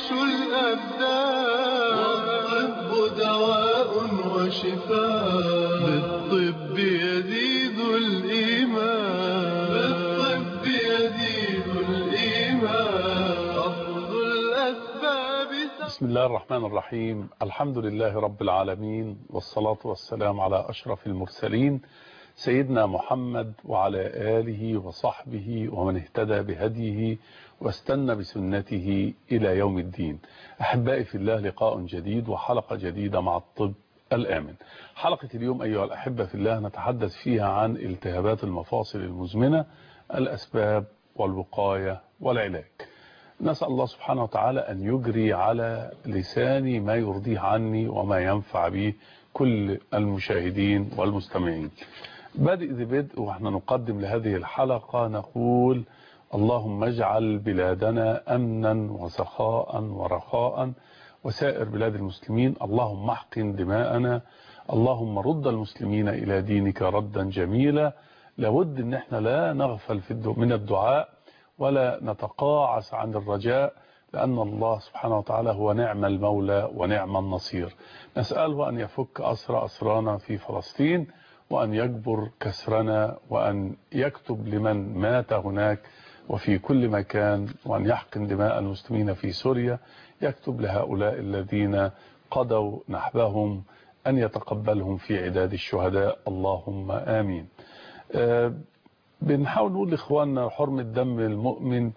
الأبدان والطب دواء وشفاء بالطب يزيد الإيمان بالطب يزيد الإيمان أخذ الأسباب بسم الله الرحمن الرحيم الحمد لله رب العالمين والصلاة والسلام على أشرف المرسلين سيدنا محمد وعلى آله وصحبه ومن اهتدى بهديه واستنى بسنته إلى يوم الدين أحبائي في الله لقاء جديد وحلقة جديدة مع الطب الآمن حلقة اليوم أيها الأحبة في الله نتحدث فيها عن التهابات المفاصل المزمنة الأسباب والوقاية والعلاج نسأل الله سبحانه وتعالى أن يجري على لساني ما يرضيه عني وما ينفع به كل المشاهدين والمستمعين بادئ ذي بدء وإحنا نقدم لهذه الحلقة نقول اللهم اجعل بلادنا أمنا وسخاء ورخاء وسائر بلاد المسلمين اللهم احقن دماءنا اللهم رد المسلمين إلى دينك ردا جميلا لابد ان احنا لا نغفل في من الدعاء ولا نتقاعس عن الرجاء لأن الله سبحانه وتعالى هو نعم المولى ونعم النصير نسأله أن يفك أسر أسرانا في فلسطين وأن يجبر كسرنا وأن يكتب لمن مات هناك وفي كل مكان وأن يحقن دماء المسلمين في سوريا يكتب لهؤلاء الذين قضوا نحبهم أن يتقبلهم في عداد الشهداء اللهم آمين أه بنحاول نقول لإخواننا حرمة دم المؤمن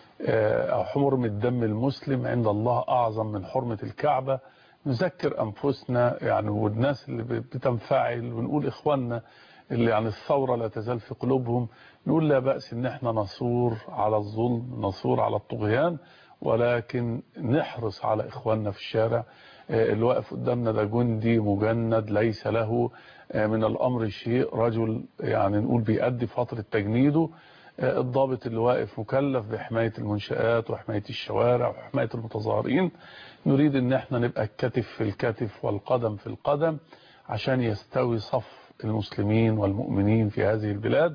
أو حرمة دم المسلم عند الله أعظم من حرمة الكعبة نذكر أنفسنا يعني والناس اللي بتنفعل ونقول إخواننا اللي يعني الثورة لا تزال في قلوبهم نقول لا بأس ان احنا نصور على الظلم نصور على الطغيان ولكن نحرص على إخواننا في الشارع اللي واقف قدامنا ده جندي مجند ليس له من الأمر شيء رجل يعني نقول بيأدي فترة تجنيده الضابط اللي واقف مكلف بحماية المنشآت وحماية الشوارع وحماية المتظاهرين نريد ان احنا نبقى الكتف في الكتف والقدم في القدم عشان يستوي صف المسلمين والمؤمنين في هذه البلاد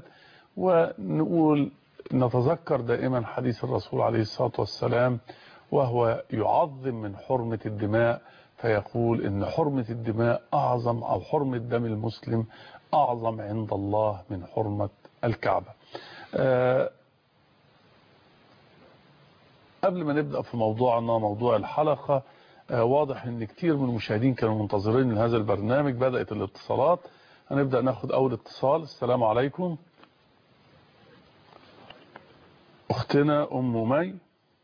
ونقول نتذكر دائما حديث الرسول عليه الصلاة والسلام وهو يعظم من حرمة الدماء فيقول ان حرمة الدماء اعظم او حرمة دم المسلم اعظم عند الله من حرمة الكعبة أه قبل ما نبدأ في موضوعنا موضوع الحلقة أه واضح ان كتير من المشاهدين كانوا منتظرين لهذا البرنامج بدأت الاتصالات هنبدأ ناخد اول اتصال السلام عليكم اختنا ام مي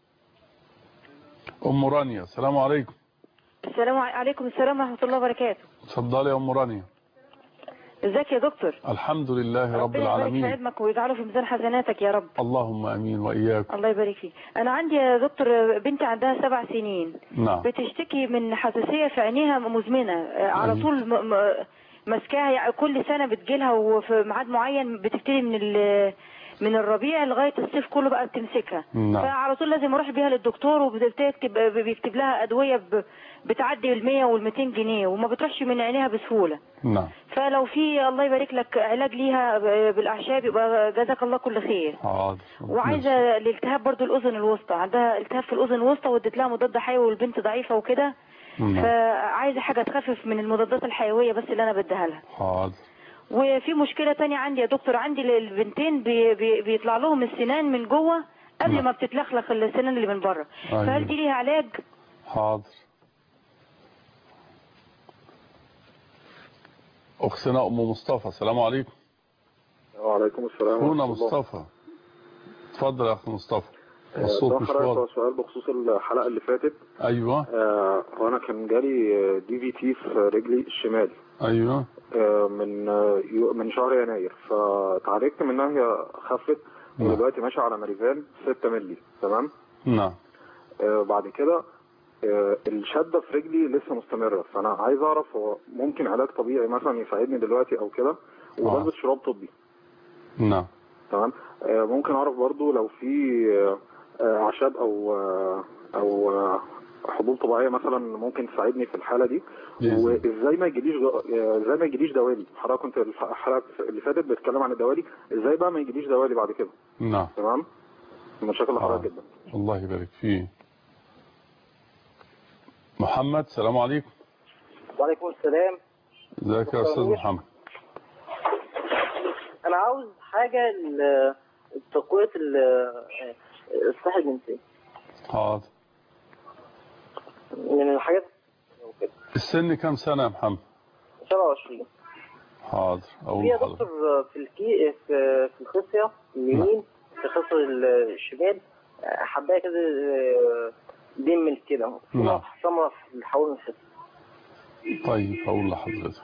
ام رانيا السلام عليكم السلام عليكم السلام ورحمة الله وبركاته اتفضلي يا ام رانيا ازيك يا دكتور الحمد لله رب ربنا العالمين يبارك في علمك ويجعله في ميزان حسناتك يا رب اللهم امين واياكم الله يبارك فيك انا عندي يا دكتور بنتي عندها سبع سنين نعم بتشتكي من حساسية في عينيها مزمنة على أيوة. طول م- م- ماسكاها يعني كل سنة بتجيلها وفي ميعاد معين بتبتدي من ال من الربيع لغاية الصيف كله بقى بتمسكها نعم. فعلى طول لازم اروح بيها للدكتور وبتكتب بيكتب لها ادوية ب- بتعدي ال 100 وال 200 جنيه وما بتروحش من عينيها بسهولة نعم فلو في الله يبارك لك علاج ليها ب- بالاعشاب يبقى جزاك الله كل خير حاضر وعايزه الالتهاب برضو الاذن الوسطى عندها التهاب في الاذن الوسطى واديت لها مضاد حيوي والبنت ضعيفه وكده نعم. فعايزه حاجه تخفف من المضادات الحيويه بس اللي انا بديها لها حاضر وفي مشكله تانية عندي يا دكتور عندي البنتين بي بي بيطلع لهم السنان من جوه قبل نعم. ما بتتلخلخ السنان اللي من بره أيوة. فهل دي ليها علاج حاضر اختنا ام مصطفى السلام عليكم وعليكم السلام اخونا ورحمة الله. مصطفى اتفضل يا اخ مصطفى آه، الصوت ده مش حضرتك واضح سؤال بخصوص الحلقة اللي فاتت ايوه آه، وانا كان جالي دي في تي في رجلي الشمال ايوه آه، من آه، يو- من شهر يناير فتعالجت منها هي خفت نعم. ودلوقتي ماشي على ماريفان 6 مللي تمام نعم آه، بعد كده آه، الشدة في رجلي لسه مستمرة فأنا عايز أعرف هو ممكن علاج طبيعي مثلا يساعدني دلوقتي أو كده وبلبس شراب طبي نعم تمام آه، ممكن اعرف برضو لو في آه، آه، اعشاب او آه، او آه، حبوب طبيعيه مثلا ممكن تساعدني في الحاله دي بإذن. وازاي ما يجيليش غ- آه، ازاي ما يجيليش دوالي حضرتك كنت الح- الحلقه اللي فاتت بتتكلم عن الدوالي ازاي بقى ما يجيليش دوالي بعد كده نعم تمام مشاكل آه. لحضرتك جدا الله يبارك فيه محمد السلام عليكم وعليكم السلام ازيك يا استاذ محمد انا عاوز حاجه ل- لتقويه ال- الصحه الجنسيه حاضر من الحاجات وكده. السن كام سنة يا محمد 27 حاضر في اقول يا لحضرتك دكتور في الكي في في الخصيه اليمين في الخصيه الشمال حبايه كده آه، دم كده نعم. سمرة في حول الخصيه طيب هقول لحضرتك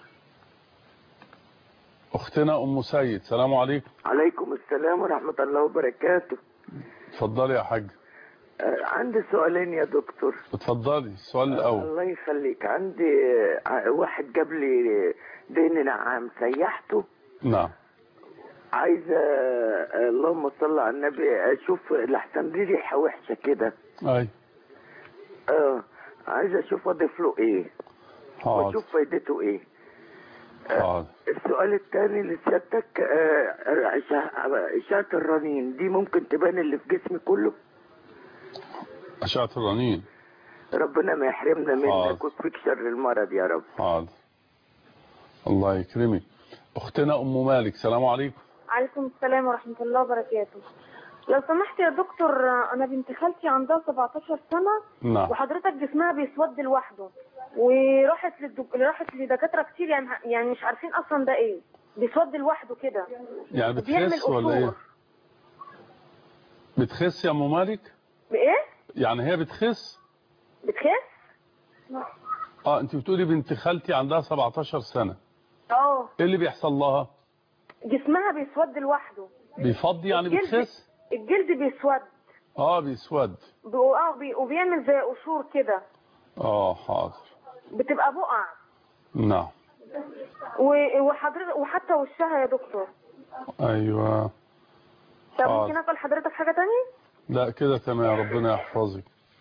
اختنا ام سيد سلام عليكم عليكم السلام ورحمة الله وبركاته اتفضلي يا حاج آه، عندي سؤالين يا دكتور اتفضلي السؤال الاول الله يخليك عندي آه، واحد جاب لي دين نعام سيحته نعم عايزة آه، اللهم صل على النبي اشوف لحسن دي ريحة وحشة كده اي اه عايز اشوف اضيف له ايه حاضر واشوف فايدته ايه حاضر السؤال الثاني لسيادتك آه، إشاعة- اشاعة الرنين دي ممكن تبان اللي في جسمي كله اشعة الرنين ربنا ما يحرمنا منك حاضر. ويكفيك شر المرض يا رب حاضر الله يكرمك اختنا ام مالك سلام عليكم عليكم السلام ورحمة الله وبركاته لو سمحت يا دكتور أنا بنت خالتي عندها 17 سنة نعم وحضرتك جسمها بيسود لوحده وراحت للدك... راحت لدكاترة كتير يعني يعني مش عارفين أصلا ده إيه بيسود لوحده كده يعني بيعمل بتخس ولا ايه قشور بتخس يا ام مالك بإيه؟ يعني هي بتخس بتخس؟ اه انت بتقولي بنت خالتي عندها 17 سنة اه ايه اللي بيحصل لها جسمها بيسود لوحده بيفضي يعني الجلد- بتخس الجلد بيسود اه بيسود بي- اه بي... وبيعمل زي قشور كده اه حاضر بتبقى بقع نعم و... وحضرتك وحتى وشها يا دكتور ايوه طب حاضر. ممكن اسال حضرتك حاجه تانية لا كده تمام ربنا يحفظك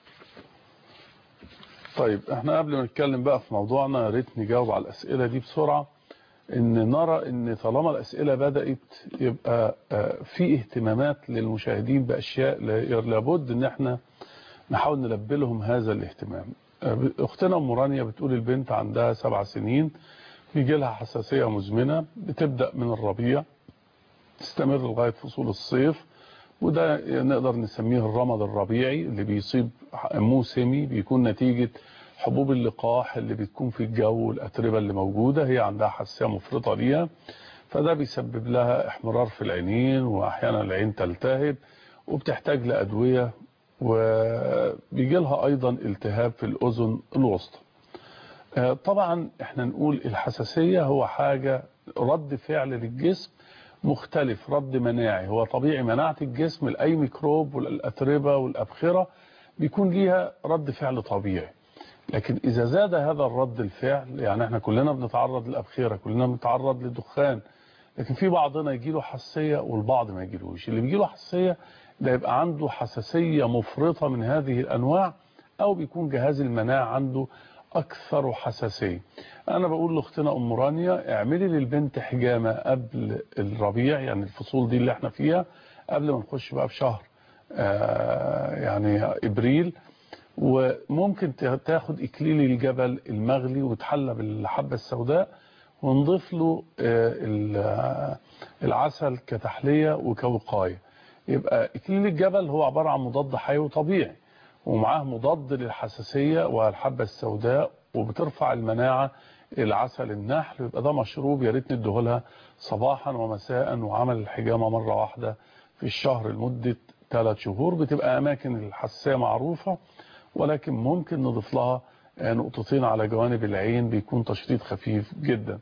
طيب احنا قبل ما نتكلم بقى في موضوعنا يا ريت نجاوب على الاسئله دي بسرعه ان نرى ان طالما الاسئله بدات يبقى آه، في اهتمامات للمشاهدين باشياء لا- لابد ان احنا نحاول نلبي لهم هذا الاهتمام آه، اختنا ام رانيا بتقول البنت عندها سبع سنين بيجي لها حساسيه مزمنه بتبدا من الربيع تستمر لغايه فصول الصيف وده نقدر نسميه الرمد الربيعي اللي بيصيب موسمي بيكون نتيجة حبوب اللقاح اللي بتكون في الجو والأتربة اللي موجودة هي عندها حساسية مفرطة ليها فده بيسبب لها احمرار في العينين وأحيانا العين تلتهب وبتحتاج لأدوية وبيجي لها أيضا التهاب في الأذن الوسطى آه، طبعا احنا نقول الحساسية هو حاجة رد فعل للجسم مختلف رد مناعي هو طبيعي مناعة الجسم لأي ميكروب والأتربة والأبخرة بيكون ليها رد فعل طبيعي لكن إذا زاد هذا الرد الفعل يعني احنا كلنا بنتعرض للأبخرة كلنا بنتعرض للدخان لكن في بعضنا يجيله حساسية والبعض ما يجيلوش اللي بيجيله حساسية ده يبقى عنده حساسية مفرطة من هذه الأنواع أو بيكون جهاز المناعة عنده أكثر حساسية أنا بقول لأختنا أم رانيا اعملي للبنت حجامة قبل الربيع يعني الفصول دي اللي احنا فيها قبل ما نخش بقى في شهر آه يعني إبريل وممكن تاخد إكليل الجبل المغلي وتحلى بالحبة السوداء ونضيف له آه العسل كتحلية وكوقاية يبقى إكليل الجبل هو عبارة عن مضاد حيوي طبيعي ومعاه مضاد للحساسية والحبة السوداء وبترفع المناعة العسل النحل يبقى ده مشروب يا ريت نديهولها صباحا ومساء وعمل الحجامة مرة واحدة في الشهر لمدة ثلاث شهور بتبقى أماكن الحساسية معروفة ولكن ممكن نضيف لها نقطتين على جوانب العين بيكون تشريط خفيف جدا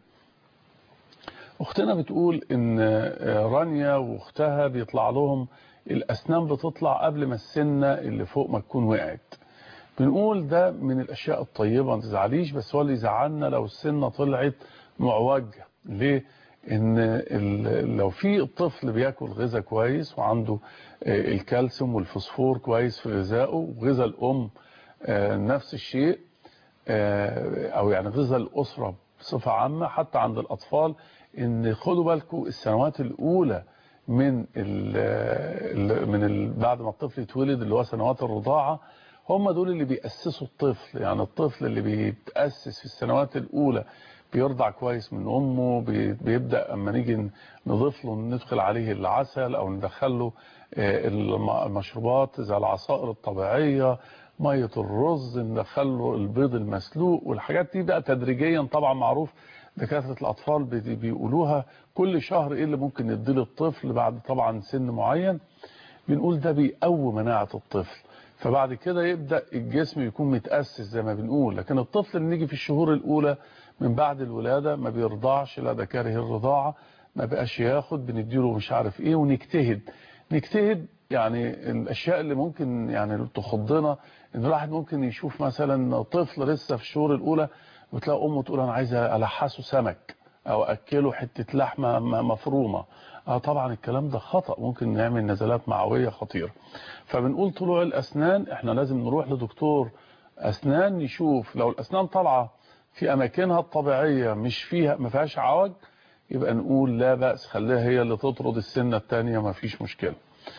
اختنا بتقول ان رانيا واختها بيطلع لهم الاسنان بتطلع قبل ما السنه اللي فوق ما تكون وقعت بنقول ده من الاشياء الطيبه ما تزعليش بس هو اللي يزعلنا لو السنه طلعت معوجه ليه ان لو في الطفل بياكل غذاء كويس وعنده الكالسيوم والفوسفور كويس في غذائه وغذاء الام نفس الشيء او يعني غذاء الاسره بصفه عامه حتى عند الاطفال ان خدوا بالكم السنوات الاولى من ال من ال بعد ما الطفل يتولد اللي هو سنوات الرضاعه هم دول اللي بيأسسوا الطفل يعني الطفل اللي بيتأسس في السنوات الأولى بيرضع كويس من أمه بي- بيبدأ أما نيجي نضيف له ندخل عليه العسل أو ندخل له آه، الم- المشروبات زي العصائر الطبيعية مية الرز ندخل له البيض المسلوق والحاجات دي بقى تدريجيا طبعا معروف دكاترة الأطفال بي- بيقولوها كل شهر إيه اللي ممكن نديه للطفل بعد طبعا سن معين بنقول ده بيقوي مناعة الطفل فبعد كده يبدأ الجسم يكون متأسس زي ما بنقول لكن الطفل اللي نيجي في الشهور الأولى من بعد الولادة ما بيرضعش لا ده كاره الرضاعة ما بقاش ياخد بنديله مش عارف ايه ونجتهد نجتهد يعني الاشياء اللي ممكن يعني تخضنا ان الواحد ممكن يشوف مثلا طفل لسه في الشهور الاولى وتلاقي امه تقول انا عايزه الحسه سمك او اكله حته لحمه م- مفرومه اه طبعا الكلام ده خطأ ممكن نعمل نزلات معويه خطيره فبنقول طلوع الاسنان احنا لازم نروح لدكتور اسنان يشوف لو الاسنان طالعه في اماكنها الطبيعيه مش فيها ما فيهاش عوج يبقى نقول لا بأس خليها هي اللي تطرد السنه الثانيه ما فيش مشكله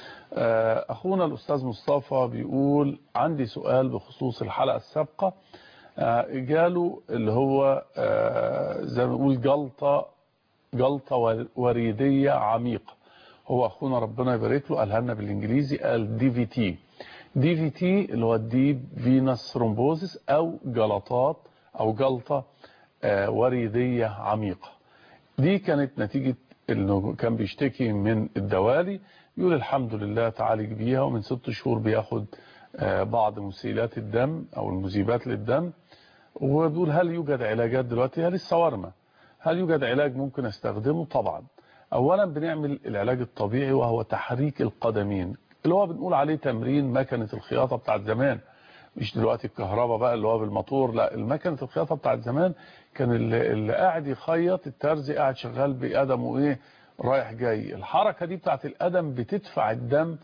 آه، اخونا الاستاذ مصطفى بيقول عندي سؤال بخصوص الحلقه السابقه آه، جاله اللي هو آه، زي ما نقول جلطه جلطه ور- وريديه عميقه هو اخونا ربنا يبارك له قالها لنا بالانجليزي قال دي في تي دي في تي اللي هو الديب فينس ثرومبوزيس او جلطات او جلطه آه، وريديه عميقه دي كانت نتيجة انه كان بيشتكي من الدوالي يقول الحمد لله تعالج بيها ومن ست شهور بياخد آه، بعض مسيلات الدم او المذيبات للدم وبيقول هل يوجد علاجات دلوقتي هل السوارمة هل يوجد علاج ممكن استخدمه طبعا اولا بنعمل العلاج الطبيعي وهو تحريك القدمين اللي هو بنقول عليه تمرين مكنة الخياطة بتاعت زمان مش دلوقتي الكهرباء بقى اللي هو بالموتور لا المكنة الخياطة بتاعت زمان كان اللي, اللي قاعد يخيط الترزي قاعد شغال بقدمه ايه رايح جاي الحركة دي بتاعت القدم بتدفع الدم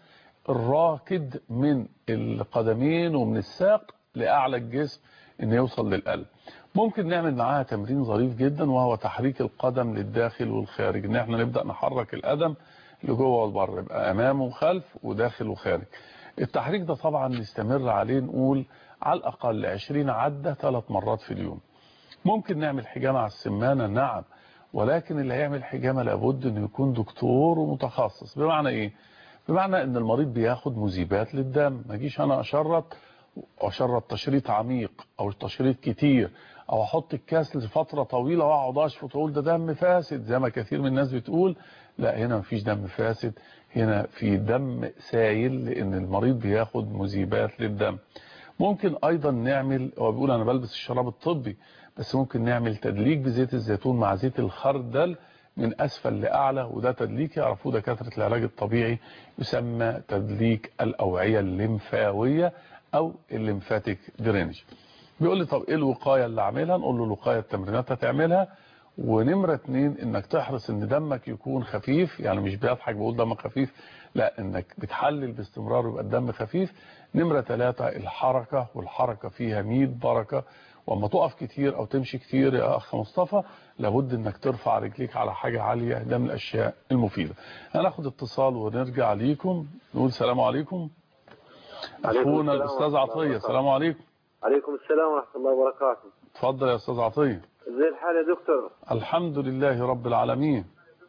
الراكد من القدمين ومن الساق لأعلى الجسم ان يوصل للقلب ممكن نعمل معاها تمرين ظريف جدا وهو تحريك القدم للداخل والخارج ان احنا نبدأ نحرك القدم لجوه والبره يبقى امام وخلف وداخل وخارج التحريك ده طبعا نستمر عليه نقول على الاقل 20 عدة ثلاث مرات في اليوم ممكن نعمل حجامة على السمانة نعم ولكن اللي هيعمل حجامة لابد انه يكون دكتور ومتخصص بمعنى ايه بمعنى ان المريض بياخد مذيبات للدم ما اجيش انا اشرط اشرط تشريط عميق او تشريط كتير او احط الكاس لفترة طويلة واقعد اشفط واقول ده دم فاسد زي ما كثير من الناس بتقول لا هنا مفيش دم فاسد هنا في دم سايل لان المريض بياخد مذيبات للدم ممكن ايضا نعمل هو بيقول انا بلبس الشراب الطبي بس ممكن نعمل تدليك بزيت الزيتون مع زيت الخردل من اسفل لاعلى وده تدليك يعرفوه دكاتره العلاج الطبيعي يسمى تدليك الاوعيه الليمفاويه او الليمفاتيك درينج بيقول لي طب ايه الوقايه اللي اعملها نقول له الوقايه التمرينات هتعملها ونمرة اتنين انك تحرص ان دمك يكون خفيف يعني مش بيضحك بقول دمك خفيف لا انك بتحلل باستمرار ويبقى الدم خفيف نمرة ثلاثة الحركة والحركة فيها 100 بركة واما تقف كتير او تمشي كتير يا اخ مصطفى لابد انك ترفع رجليك على حاجة عالية ده من الاشياء المفيدة هناخد اتصال ونرجع ليكم نقول سلام عليكم عليكم اخونا السلام الاستاذ ورحمة الله عطية وبركاته. السلام عليكم عليكم السلام ورحمة الله وبركاته اتفضل يا استاذ عطية زي الحال يا دكتور الحمد لله رب العالمين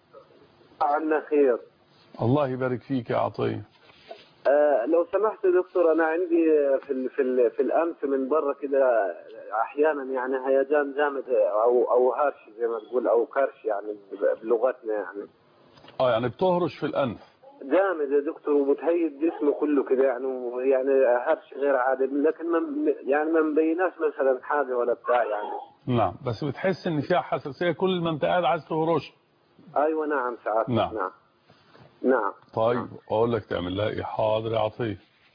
عنا خير الله يبارك فيك يا عطية آه لو سمحت يا دكتور أنا عندي في ال في ال في الأنف من برا كده أحيانا يعني هيجان جامد أو أو هرش زي ما تقول أو كرش يعني بلغتنا يعني اه يعني بتهرش في الانف جامد يا دكتور ومتهيد جسمه كله كده يعني يعني هرش غير عادي لكن ما يعني ما مبيناش مثلا حاجة ولا بتاع يعني نعم بس بتحس ان فيها حساسية كل ما انت قاعد عايز تهرش أيوة نعم ساعات نعم. نعم نعم طيب اقول لك تعمل لها ايه حاضر يا عطية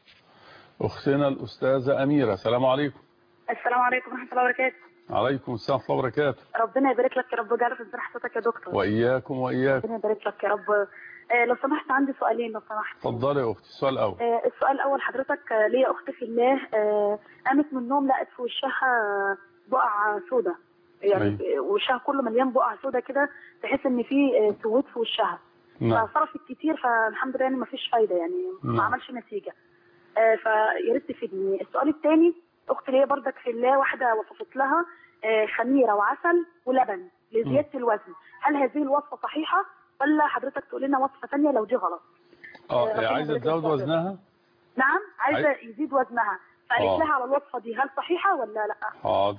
اختنا الاستاذة اميرة السلام عليكم السلام عليكم ورحمة الله وبركاته عليكم السلام ورحمة الله وبركاته ربنا يبارك لك يا رب جعله في انشراح صوتك يا دكتور واياكم واياكم ربنا يبارك لك يا رب آه، لو سمحت عندي سؤالين لو سمحت اتفضلي يا اختي السؤال الاول آه، السؤال الأول حضرتك آه، ليا أخت في الله آه، قامت من النوم لقت في وشها بقع سودة يعني آه، وشها كله مليان بقع سودة كده تحس إن في آه، سويت في وشها نعم فصرفت كتير فالحمد لله يعني ما فيش فايدة يعني نعم. ما عملش نتيجة آه، فيا ريت تفيدني السؤال الثاني اختي ليا برضك في الله واحده وصفت لها آه، خميره وعسل ولبن لزياده الوزن هل هذه الوصفه صحيحه ولا حضرتك تقول لنا وصفه ثانيه لو دي غلط اه ربنا هي عايزه يبارك تزود لك. وزنها نعم عايزه عايز- يزيد وزنها فقالت آه. لها على الوصفه دي هل صحيحه ولا لا حاضر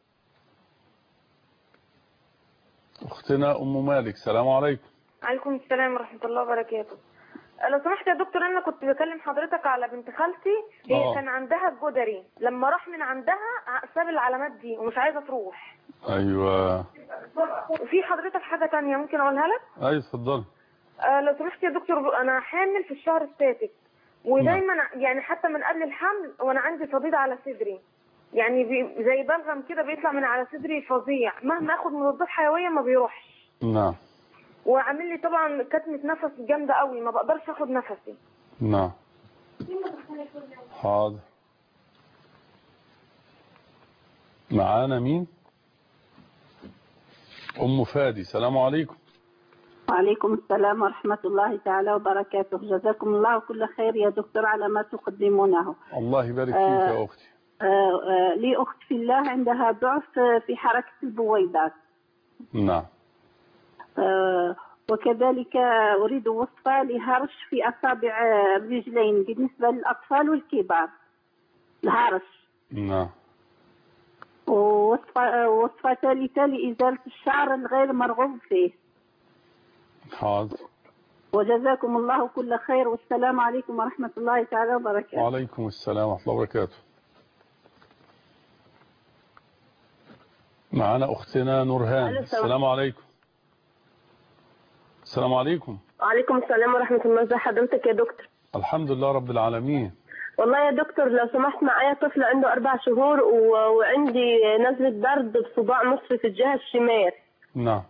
اختنا ام مالك سلام عليكم عليكم السلام ورحمة الله وبركاته لو سمحت يا دكتور انا كنت بكلم حضرتك على بنت خالتي هي آه. كان عندها الجدري لما راح من عندها ساب العلامات دي ومش عايزه تروح ايوه وفي حضرتك حاجه تانية ممكن اقولها لك ايوه اتفضلي آه لو سمحت يا دكتور انا حامل في الشهر السادس ودايما يعني حتى من قبل الحمل وانا عندي صديد على صدري يعني بي زي بلغم كده بيطلع من على صدري فظيع مهما اخد مضادات حيويه ما بيروحش نعم وعامل لي طبعا كتمه نفس جامده قوي ما بقدرش اخد نفسي نعم حاضر معانا مين ام فادي سلام عليكم وعليكم السلام ورحمة الله تعالى وبركاته جزاكم الله كل خير يا دكتور على ما تقدمونه الله يبارك فيك آه. يا اختي آه، آه، لي أخت في الله عندها ضعف في حركة البويضات نعم آه، وكذلك أريد وصفة لهرش في أصابع الرجلين بالنسبة للأطفال والكبار الهرش نعم ووصفة وصفة ثالثة لإزالة الشعر الغير مرغوب فيه حاضر وجزاكم الله كل خير والسلام عليكم ورحمة الله تعالى وبركاته وعليكم السلام ورحمة الله وبركاته معنا أختنا نورهان ألو، السلام. السلام عليكم السلام عليكم وعليكم السلام ورحمة الله ازي حضرتك يا دكتور الحمد لله رب العالمين والله يا دكتور لو سمحت معايا طفل عنده أربع شهور و... وعندي نزلة برد بصباع نصفي في الجهة الشمال نعم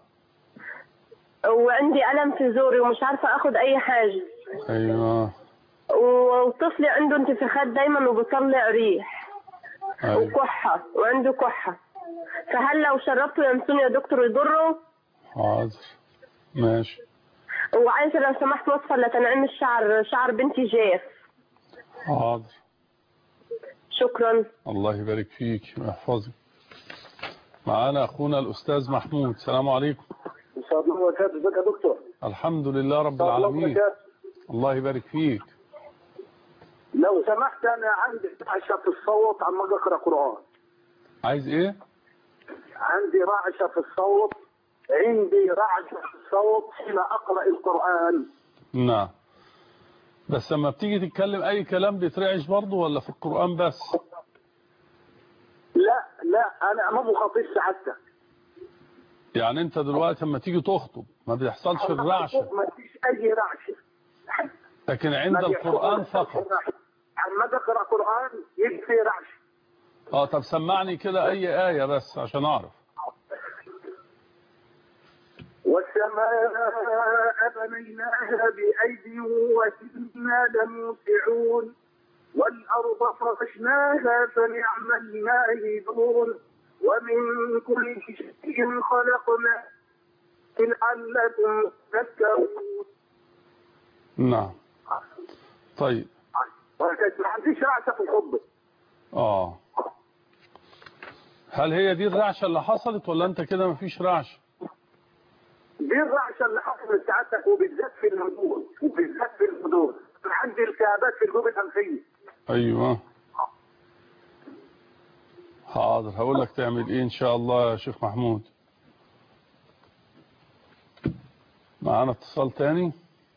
وعندي ألم في زوري ومش عارفة أخد أي حاجة أيوة وطفلي عنده انتفاخات دايما وبيطلع ريح أيوة وكحة وعنده كحة فهل لو شربته ينسون يا دكتور يضره حاضر ماشي وعايزة لو سمحت وصفة لتنعيم الشعر شعر بنتي جاف حاضر شكرا الله يبارك فيك ويحفظك معنا أخونا الأستاذ محمود السلام عليكم ان شاء الله وبركاته ازيك يا دكتور الحمد لله رب إن شاء الله العالمين وبركاته. الله يبارك فيك لو سمحت انا عندي رعشه في الصوت عما اجي اقرا قران عايز إيه عندي رعشه في الصوت عندي رعشه في الصوت حين اقرا القران نعم بس لما بتيجي تتكلم أي كلام بيترعش برضه ولا في القرآن بس لا لا انا امام خطيب سعادتك يعني انت دلوقتي لما تيجي تخطب ما بيحصلش الرعشة ما فيش اي رعشه لكن عند ما القرآن بيحصلش فقط عما اجي اقرا قران يجي فيه رعشه اه طب سمعني كده اي آية بس عشان اعرف والسماء بنيناها بأيدي وإنا لموسعون والأرض فرشناها فنعم الماهدون ومن كل شيء خلقنا لعلكم تذكرون نعم طيب ما عنديش رعشة في الخطبة اه هل هي دي الرعشة اللي حصلت ولا انت كده مفيش رعشة دي الرعشة اللي حصلت ساعتك وبالذات في الهدوء وبالذات في الهدوء عندي التهابات في الجيوب الأنفية ايوه حاضر هقول لك تعمل ايه ان شاء الله يا شيخ محمود معانا اتصال تاني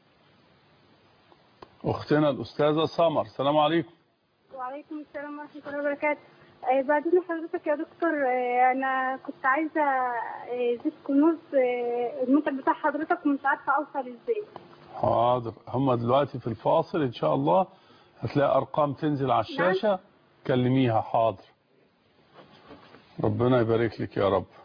اختنا الاستاذة سمر السلام عليكم وعليكم السلام ورحمة الله وبركاته آه، بعدين حضرتك يا دكتور آه، أنا كنت عايزة آه، زيت كنوز آه، المنتج بتاع حضرتك ومش عارفة أوصل إزاي حاضر هم دلوقتي في الفاصل ان شاء الله هتلاقي ارقام تنزل على الشاشة كلميها حاضر ربنا يبارك لك يا رب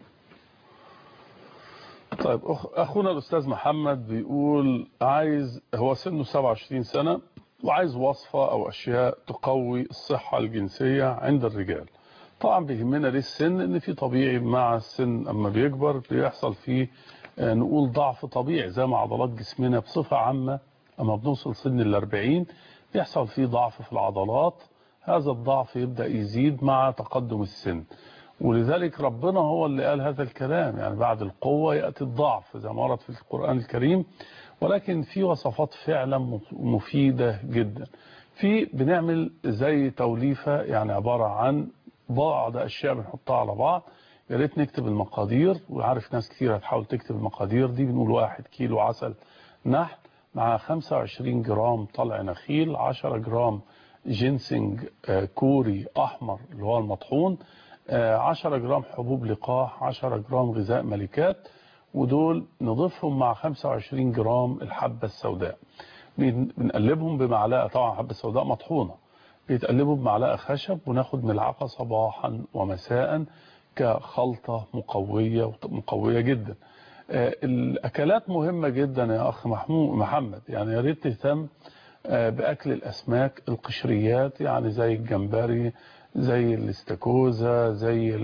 طيب أخ اخونا الاستاذ محمد بيقول عايز هو سنه 27 سنة وعايز وصفة او اشياء تقوي الصحة الجنسية عند الرجال طبعا بيهمنا ليه السن ان في طبيعي مع السن اما بيكبر بيحصل فيه آه، نقول ضعف طبيعي زي ما عضلات جسمنا بصفة عامة اما بنوصل سن الاربعين يحصل فيه ضعف في العضلات هذا الضعف يبدأ يزيد مع تقدم السن ولذلك ربنا هو اللي قال هذا الكلام يعني بعد القوة يأتي الضعف زي ما ورد في القرآن الكريم ولكن في وصفات فعلا مفيدة جدا في بنعمل زي توليفة يعني عبارة عن بعض أشياء بنحطها على بعض يا ريت نكتب المقادير وعارف ناس كتير هتحاول تكتب المقادير دي بنقول واحد كيلو عسل نحل مع 25 جرام طلع نخيل 10 جرام جينسنج كوري أحمر اللي هو المطحون 10 جرام حبوب لقاح 10 جرام غذاء ملكات ودول نضيفهم مع 25 جرام الحبة السوداء بنقلبهم بمعلقة طبعا حبة سوداء مطحونة بيتقلبوا بمعلقة خشب وناخد ملعقة صباحا ومساء كخلطة مقوية مقوية جدا الأكلات مهمة جدا يا أخ محمود محمد يعني يا ريت تهتم بأكل الأسماك القشريات يعني زي الجمبري زي الاستاكوزا زي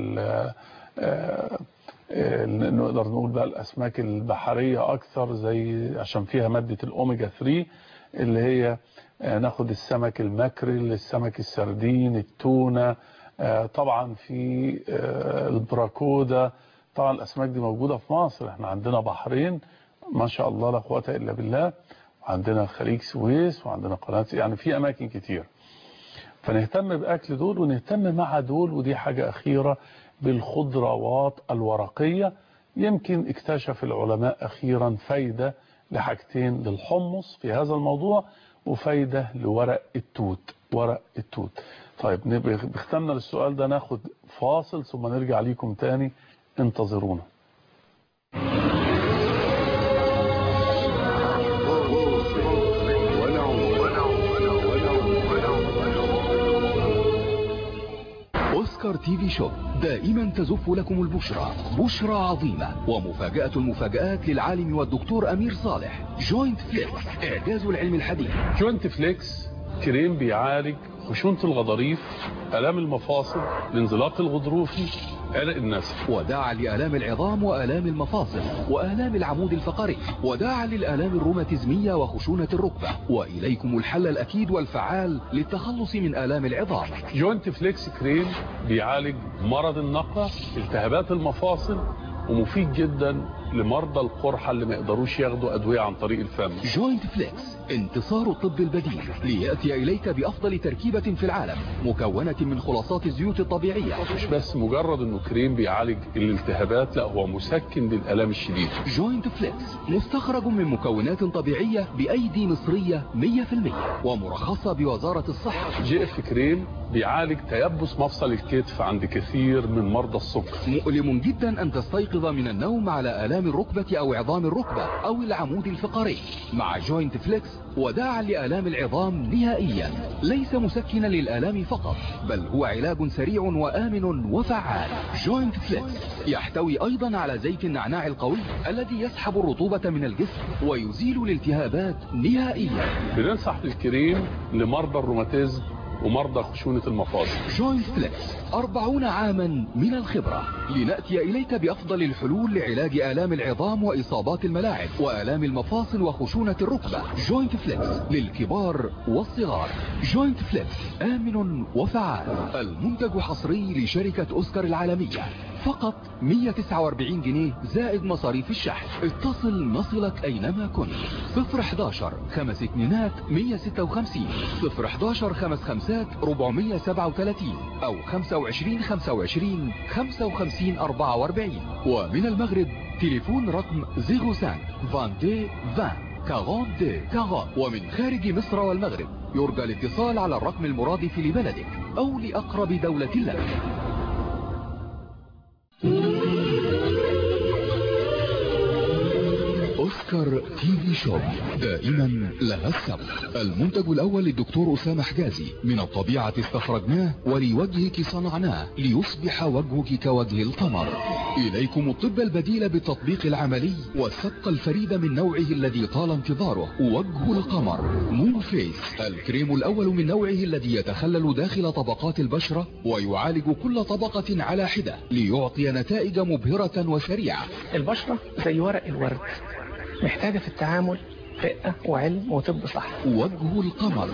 نقدر نقول بقى الأسماك البحرية أكثر زي عشان فيها مادة الأوميجا 3 اللي هي ناخد السمك الماكريل السمك السردين التونة طبعا في البراكودا طبعا الأسماك دي موجودة في مصر احنا عندنا بحرين ما شاء الله لا قوه إلا بالله وعندنا خليج سويس وعندنا قناة يعني في أماكن كتير فنهتم بأكل دول ونهتم مع دول ودي حاجة أخيرة بالخضروات الورقية يمكن اكتشف العلماء أخيرا فايدة لحاجتين للحمص في هذا الموضوع وفايدة لورق التوت ورق التوت طيب بختمنا للسؤال ده ناخد فاصل ثم نرجع ليكم تاني انتظرونا أوسكار تي في شوب دائما تزف لكم البشرى بشرى عظيمة ومفاجأة المفاجآت للعالم والدكتور أمير صالح جوينت فليكس إعجاز العلم الحديث جوينت فليكس كريم بيعالج خشونة الغضاريف ألام المفاصل الانزلاق الغضروفي عرق النسف وداعا لآلام العظام وآلام المفاصل وآلام العمود الفقري وداعا للآلام الروماتيزمية وخشونة الركبة وإليكم الحل الأكيد والفعال للتخلص من آلام العظام جوينت فليكس كريم بيعالج مرض النقرة التهابات المفاصل ومفيد جدا لمرضى القرحة اللي ما يقدروش ياخدوا أدوية عن طريق الفم جوينت فليكس انتصار الطب البديل ليأتي إليك بأفضل تركيبة في العالم مكونة من خلاصات الزيوت الطبيعية مش بس مجرد انه كريم بيعالج الالتهابات لا هو مسكن للآلام الشديدة جوينت فليكس مستخرج من مكونات طبيعية بأيدي مصرية 100% ومرخصة بوزارة الصحة جي اف كريم بيعالج تيبس مفصل الكتف عند كثير من مرضى السكر مؤلم جدا أن تستيقظ من النوم على آلام الركبة أو عظام الركبة أو العمود الفقري مع جوينت فليكس وداعا لآلام العظام نهائيا ليس مسكنا للآلام فقط بل هو علاج سريع وآمن وفعال جوينت فليكس يحتوي أيضا على زيت النعناع القوي الذي يسحب الرطوبة من الجسم ويزيل الالتهابات نهائيا بننصح بالكريم لمرضى الروماتيزم ومرضى خشونة المفاصل جوينت فليكس أربعون عاما من الخبرة لنأتي إليك بأفضل الحلول لعلاج آلام العظام وإصابات الملاعب وآلام المفاصل وخشونة الركبة جوينت فليكس للكبار والصغار جوينت فليكس آمن وفعال المنتج حصري لشركة أوسكار العالمية فقط 149 جنيه زائد مصاريف الشحن اتصل نصلك أينما كنت 011 خمس اتنينات 156 011 خمس خمسات 437 أو 25 25 55 44 ومن المغرب تليفون رقم 05 22 20 42 40 ومن خارج مصر والمغرب يرجى الاتصال على الرقم المرادف لبلدك أو لأقرب دولة لك أوسكار تي في شوب دائما لها السبق المنتج الأول للدكتور أسامة حجازي من الطبيعة استخرجناه ولوجهك صنعناه ليصبح وجهك كوجه القمر إليكم الطب البديل بالتطبيق العملي والسبق الفريد من نوعه الذي طال انتظاره وجه القمر مون فيس الكريم الأول من نوعه الذي يتخلل داخل طبقات البشرة ويعالج كل طبقة على حدة ليعطي نتائج مبهرة وسريعة البشرة زي ورق الورد محتاجة في التعامل رقة وعلم وطب صح وجه القمر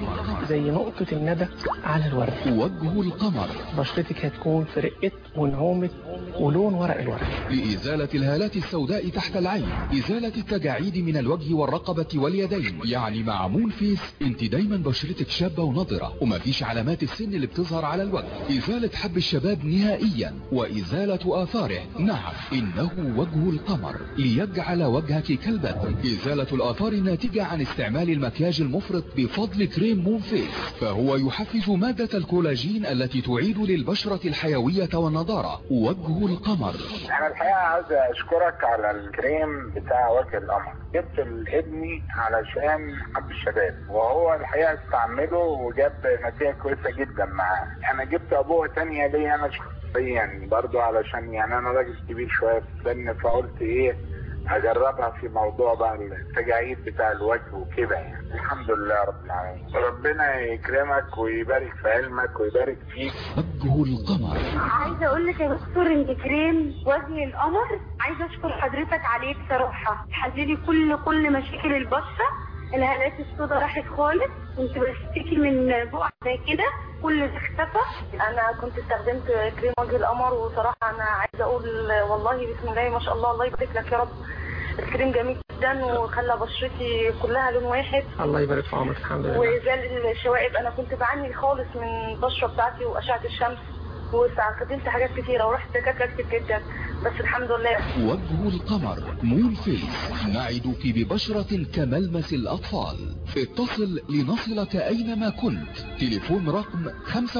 زي نقطة الندى على الورد وجه القمر بشرتك هتكون في رقة ونعومة ولون ورق الورد لإزالة الهالات السوداء تحت العين إزالة التجاعيد من الوجه والرقبة واليدين يعني مع مون فيس انت دايما بشرتك شابة ونضرة ومفيش علامات السن اللي بتظهر على الوجه إزالة حب الشباب نهائيا وإزالة آثاره نعم إنه وجه القمر ليجعل وجهك كالبدر إزالة الآثار الناتجة عن استعمال المكياج المفرط بفضل كريم مون فيس فهو يحفز مادة الكولاجين التي تعيد للبشرة الحيوية والنضارة وجه القمر انا الحقيقه عايز اشكرك على الكريم بتاع وجه القمر جبت لابني علشان حب الشباب وهو الحقيقه استعمله وجاب نتيجه كويسه جدا معاه انا جبت ابوه تانية ليا انا شخصيا برضو علشان يعني انا راجل كبير شويه في السن فقلت ايه هجربها في موضوع بقى التجاعيد بتاع الوجه وكده يعني الحمد لله رب العالمين ربنا يكرمك ويبارك في علمك ويبارك فيك وجه القمر عايزه اقول لك يا دكتور ان كريم وجه القمر عايزه اشكر حضرتك عليه بصراحه حللي كل كل مشاكل البشره الهالات السوداء راحت خالص كنت بشتكي من بقع زي كده كل ده اختفى انا كنت استخدمت كريم وجه القمر وصراحه انا عايزه اقول والله بسم الله ما شاء الله الله يبارك لك يا رب الكريم جميل جدا وخلى بشرتي كلها لون واحد الله يبارك في عمرك الحمد لله وزال الشوائب انا كنت بعاني خالص من البشره بتاعتي واشعه الشمس واستخدمت حاجات كتيره ورحت دكاتره كتير جدا بس الحمد لله وجه القمر مون فيس نعدك ببشرة كملمس الأطفال اتصل لنصلك أينما كنت تليفون رقم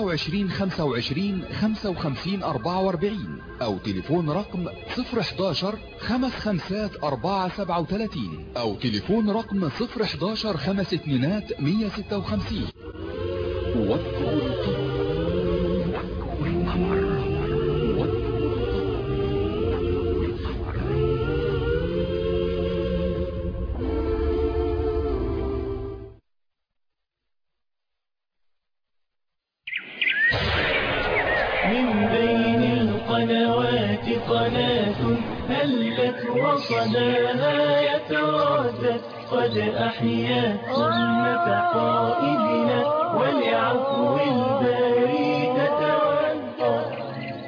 25 25 55 44 أو تليفون رقم 011 خمس خمسات 4 37 أو تليفون رقم 011 خمس اتنينات 156 وجه القمر من بين القنوات قناة هلت وصداها يتردد قد أحيا سنة قائدنا ولعفو الباري تتودد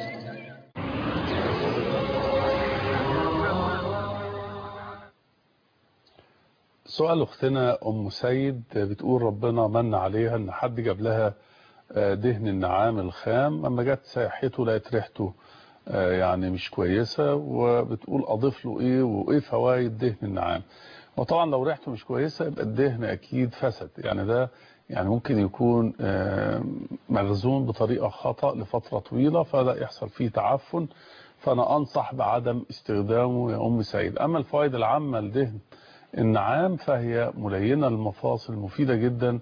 سؤال اختنا ام سيد بتقول ربنا من عليها ان حد جاب لها دهن النعام الخام اما جت ساحته لقيت ريحته يعني مش كويسة وبتقول اضيف له ايه وايه فوائد دهن النعام وطبعا لو ريحته مش كويسة يبقى الدهن اكيد فسد يعني ده يعني ممكن يكون مخزون بطريقة خطأ لفترة طويلة فده يحصل فيه تعفن فانا انصح بعدم استخدامه يا ام سعيد اما الفوائد العامة لدهن النعام فهي ملينة للمفاصل مفيدة جدا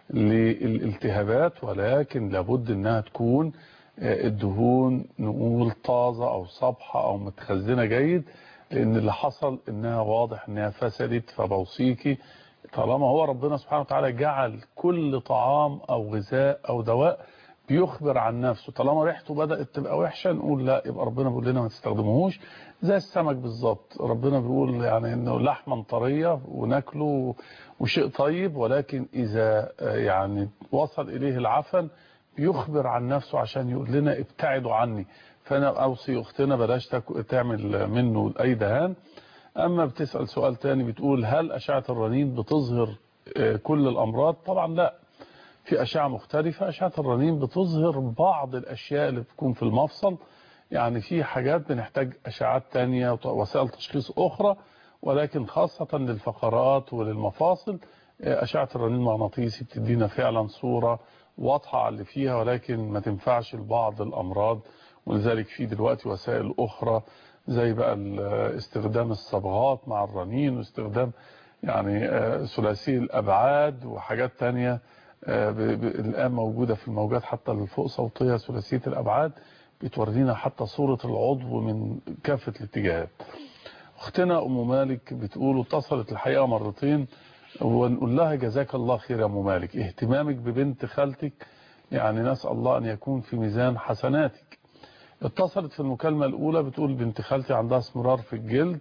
للالتهابات ولكن لابد انها تكون الدهون نقول طازة او صبحة او متخزنة جيد لان اللي حصل انها واضح انها فسدت فبوصيكي طالما هو ربنا سبحانه وتعالى جعل كل طعام او غذاء او دواء بيخبر عن نفسه طالما ريحته بدأت تبقى وحشة نقول لا يبقى ربنا بيقول لنا ما تستخدموهوش زي السمك بالظبط ربنا بيقول يعني انه لحما طرية وناكله وشيء طيب ولكن اذا يعني وصل اليه العفن بيخبر عن نفسه عشان يقول لنا ابتعدوا عني فانا اوصي اختنا بلاش تعمل منه اي دهان اما بتسأل سؤال تاني بتقول هل اشعة الرنين بتظهر كل الامراض طبعا لا في أشعة مختلفة أشعة الرنين بتظهر بعض الأشياء اللي بتكون في المفصل يعني في حاجات بنحتاج أشعات تانية وسائل تشخيص أخرى ولكن خاصة للفقرات وللمفاصل أشعة الرنين المغناطيسي بتدينا فعلا صورة واضحة على اللي فيها ولكن ما تنفعش لبعض الأمراض ولذلك في دلوقتي وسائل أخرى زي بقى استخدام الصبغات مع الرنين واستخدام يعني ثلاثي الأبعاد وحاجات تانية الآن موجودة في الموجات حتى الفوق صوتية ثلاثية الأبعاد بتورينا حتى صورة العضو من كافة الاتجاهات اختنا أم مالك بتقول اتصلت الحقيقة مرتين ونقول لها جزاك الله خير يا أم مالك اهتمامك ببنت خالتك يعني نسأل الله أن يكون في ميزان حسناتك اتصلت في المكالمة الأولى بتقول بنت خالتي عندها اسمرار في الجلد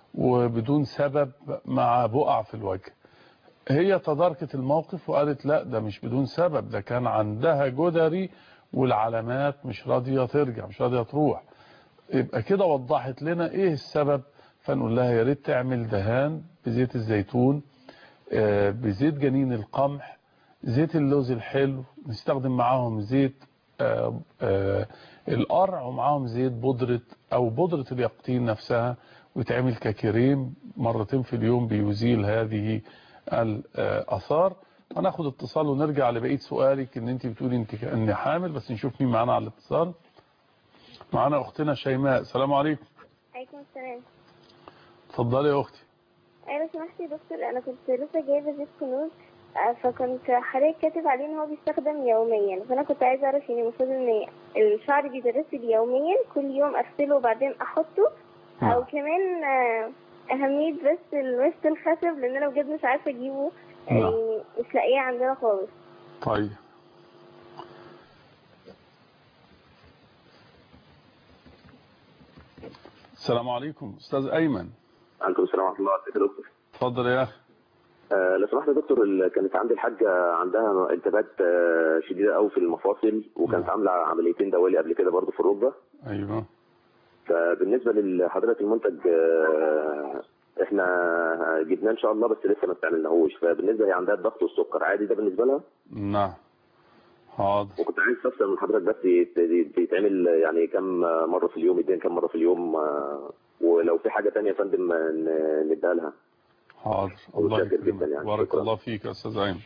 وبدون سبب مع بقع في الوجه هي تداركت الموقف وقالت لا ده مش بدون سبب ده كان عندها جدري والعلامات مش راضية ترجع مش راضية تروح يبقى كده وضحت لنا ايه السبب فنقول لها يا ريت تعمل دهان بزيت الزيتون آه، بزيت جنين القمح زيت اللوز الحلو نستخدم معاهم زيت آه، آه، القرع ومعاهم زيت بودرة او بودرة اليقطين نفسها ويتعمل ككريم مرتين في اليوم بيزيل هذه الاثار هناخد اتصال ونرجع لبقيه سؤالك ان انت بتقولي انت اني حامل بس نشوف مين معانا على الاتصال معانا اختنا شيماء السلام عليكم عليكم السلام اتفضلي يا اختي انا سمحت يا دكتور انا كنت لسه جايبه زيت كنوز آه، فكنت حضرتك كاتب عليه ان هو بيستخدم يوميا فانا كنت عايزه اعرف يعني المفروض ان الشعر بيتغسل يوميا كل يوم اغسله وبعدين احطه او كمان آه، اهميه بس المست الخشب لان انا بجد مش عارفه اجيبه نعم. يعني مش لاقيه عندنا خالص طيب السلام عليكم استاذ ايمن عليكم السلام ورحمه الله ازيك يا دكتور اتفضل يا اخي آه لو سمحت يا دكتور ال- كانت عندي الحاجه عندها التهابات آه شديده قوي في المفاصل وكانت عامله عمليتين دوالي قبل كده برضه في الركبه ايوه فبالنسبه لحضرتك المنتج آه احنا جبناه ان شاء الله بس لسه ما استعملناهوش فبالنسبه هي عندها الضغط والسكر عادي ده بالنسبه لها نعم حاضر وكنت عايز استفسر من حضرتك بس يت- يت- يتعمل يعني كم مره في اليوم يدين كم مره في اليوم آه ولو في حاجه ثانيه يا فندم آه، ن- نديها لها حاضر الله يكرمك بارك الله فيك يا استاذ ايمن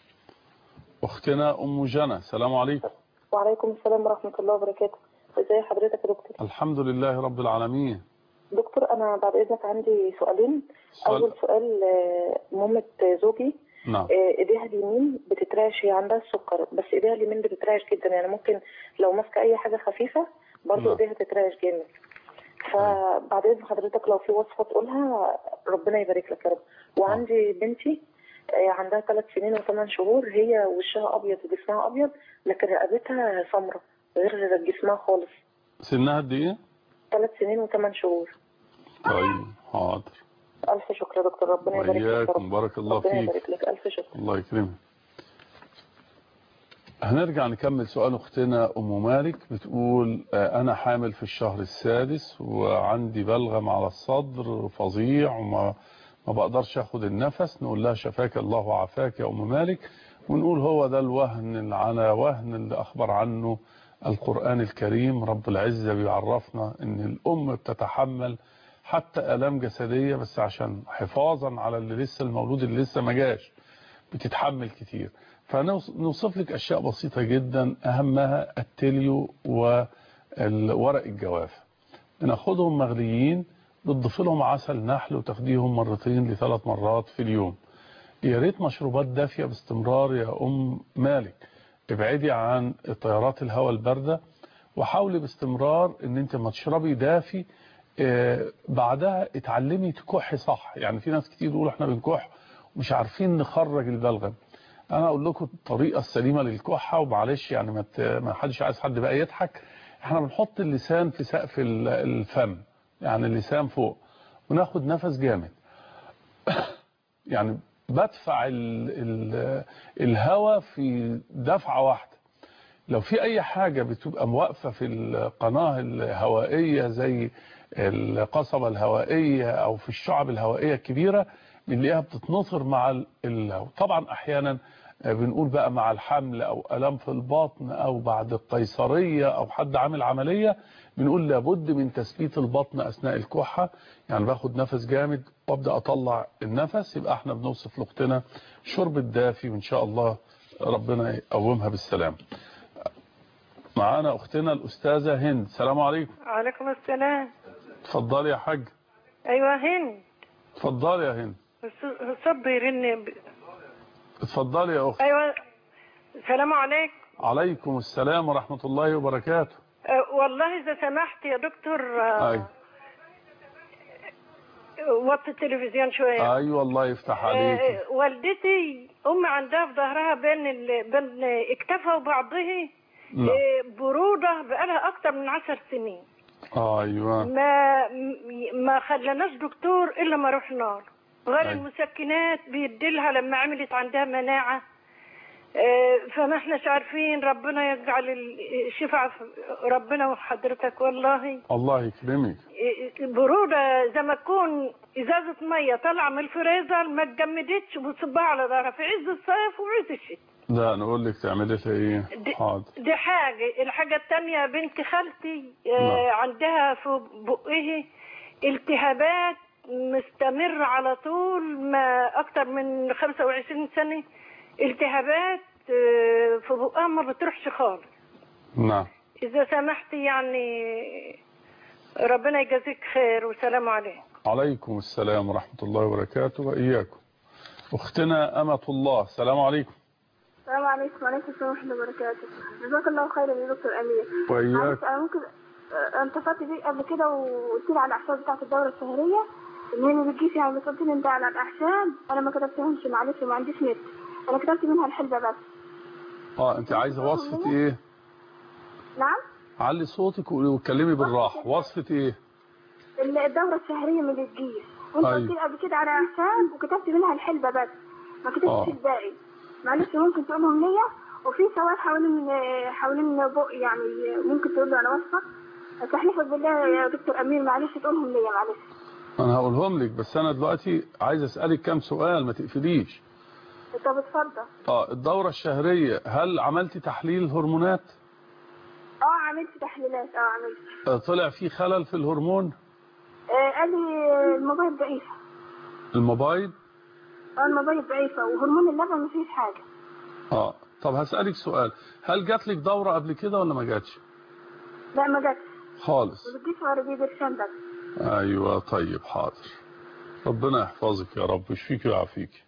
اختنا ام جنى السلام عليكم وعليكم السلام ورحمة الله وبركاته ازي حضرتك يا دكتور الحمد لله رب العالمين دكتور انا بعد اذنك عندي سؤالين سؤال. اول سؤال آه، مامة زوجي نعم آه، ايديها اليمين بتترعش هي عندها السكر بس ايديها اليمين بتترعش جدا يعني ممكن لو ماسكه اي حاجه خفيفه برضه نعم. ايديها تترعش جامد فبعد اذن حضرتك لو في وصفه تقولها ربنا يبارك لك يا رب وعندي بنتي آه، عندها ثلاث سنين وثمان شهور هي وشها ابيض وجسمها ابيض لكن رقبتها سمراء غير جسمها خالص سنها قد ايه ثلاث سنين وثمان شهور طيب حاضر الف شكر يا دكتور ربنا يبارك لك يا وإياكم رب بارك الله ربنا فيك يبارك لك الف شكر الله يكرمك هنرجع نكمل سؤال اختنا ام مالك بتقول آه، انا حامل في الشهر السادس وعندي بلغم على الصدر فظيع وما ما بقدرش اخد النفس نقول لها شفاك الله وعافاك يا ام مالك ونقول هو ده الوهن اللي على وهن اللي اخبر عنه القرآن الكريم رب العزة بيعرفنا ان الام بتتحمل حتى الام جسدية بس عشان حفاظا على اللي لسه المولود اللي لسه ما جاش بتتحمل كتير فنوصف لك اشياء بسيطة جدا اهمها التليو وورق الجوافة بناخدهم مغليين بتضيف لهم عسل نحل وتاخديهم مرتين لثلاث مرات في اليوم يا ريت مشروبات دافية باستمرار يا ام مالك ابعدي عن تيارات الهواء الباردة وحاولي باستمرار ان انت ما تشربي دافي آه، بعدها اتعلمي تكحي صح يعني في ناس كتير يقولوا احنا بنكح ومش عارفين نخرج البلغم انا اقول لكم الطريقه السليمه للكحه ومعلش يعني ما ت- ما حدش عايز حد بقى يضحك احنا بنحط اللسان في سقف ال- الفم يعني اللسان فوق وناخد نفس جامد يعني بدفع ال ال الهواء في دفعه واحده لو في اي حاجة بتبقى واقفة في القناة الهوائية زي القصبة الهوائية او في الشعب الهوائية الكبيرة بنلاقيها بتتنطر مع ال- الهواء طبعا احيانا بنقول بقى مع الحمل او الام في البطن او بعد القيصرية او حد عامل عملية بنقول لابد من تثبيت البطن اثناء الكحة يعني باخد نفس جامد وابدا اطلع النفس يبقى احنا بنوصف لاختنا شرب الدافي وان شاء الله ربنا يقومها بالسلام معانا اختنا الاستاذة هند السلام عليكم عليكم السلام اتفضلي يا حاج ايوه هند اتفضلي يا هند صب يرن ب... اتفضلي يا اخت ايوه السلام عليكم عليكم السلام ورحمة الله وبركاته أه والله اذا سمحت يا دكتور أه اي وطي التلفزيون شويه ايوه الله يفتح عليك أه والدتي امي عندها في ظهرها بين ال... بين اكتافها وبعضه لا. أه بروده بقالها اكتر من عشر سنين ايوه ما م- ما خلناش دكتور الا ما رحنا له غير أيوة. المسكنات بيديلها لما عملت عندها مناعه آه، فما احناش عارفين ربنا يجعل الشفاء في ربنا وحضرتك والله الله يكرمك برودة زي ما تكون ازازة مية طالعة من الفريزر ما اتجمدتش وتصبها على ظهرها في عز الصيف وعز الشتاء لا نقول لك تعملي لها ايه دي- حاضر دي حاجة الحاجة التانية بنت خالتي نعم. آه عندها في بقه التهابات مستمر على طول ما أكتر من 25 سنة التهابات آه في بقها ما بتروحش خالص نعم إذا سمحتي يعني ربنا يجازيك خير وسلام عليكم عليكم السلام ورحمة الله وبركاته وإياكم أختنا أمة الله السلام عليكم السلام عليكم وعليكم السلام ورحمة الله وبركاته جزاك الله خيرا يا دكتور أمير وإياك. معلش أنا ممكن آه، أنت فاتت بيه قبل كده وقلت لي على الأعشاب بتاعة الدورة الشهرية إن هي ما بتجيش يعني بس قلت لي أنت على الأعشاب أنا ما كتبتهمش معلش ما عنديش نت أنا كتبت منها الحلبة بس اه انت عايزة وصفة ايه نعم علي صوتك واتكلمي بالراحة وصفة ايه ال- الدورة الشهرية ما بتجيش وأنت أيوة. قلت لي قبل كده على أعشاب وكتبت منها الحلبة بس ما آه. كتبتش الباقي معلش ممكن تقولهم ليا وفي سؤال حوالين حوالين بق يعني ممكن تقول له على وصفة استحلفك بالله يا دكتور أمير معلش تقولهم ليا معلش انا هقولهم لك بس انا دلوقتي عايز اسألك كام سؤال ما تقفليش طب اتفضل اه الدورة الشهرية هل عملتي تحليل هرمونات اه عملت تحليلات اه عملت آه، طلع في خلل في الهرمون آه قال لي الموبايل ضعيفة الموبايل اه الموبايل ضعيفة وهرمون اللبن مفيش حاجة اه طب هسألك سؤال هل جات لك دورة قبل كده ولا ما جاتش لا ما جاتش خالص وبتجيش غير بيدرشان بس ايوه طيب حاضر ربنا يحفظك يا رب ويشفيك ويعافيك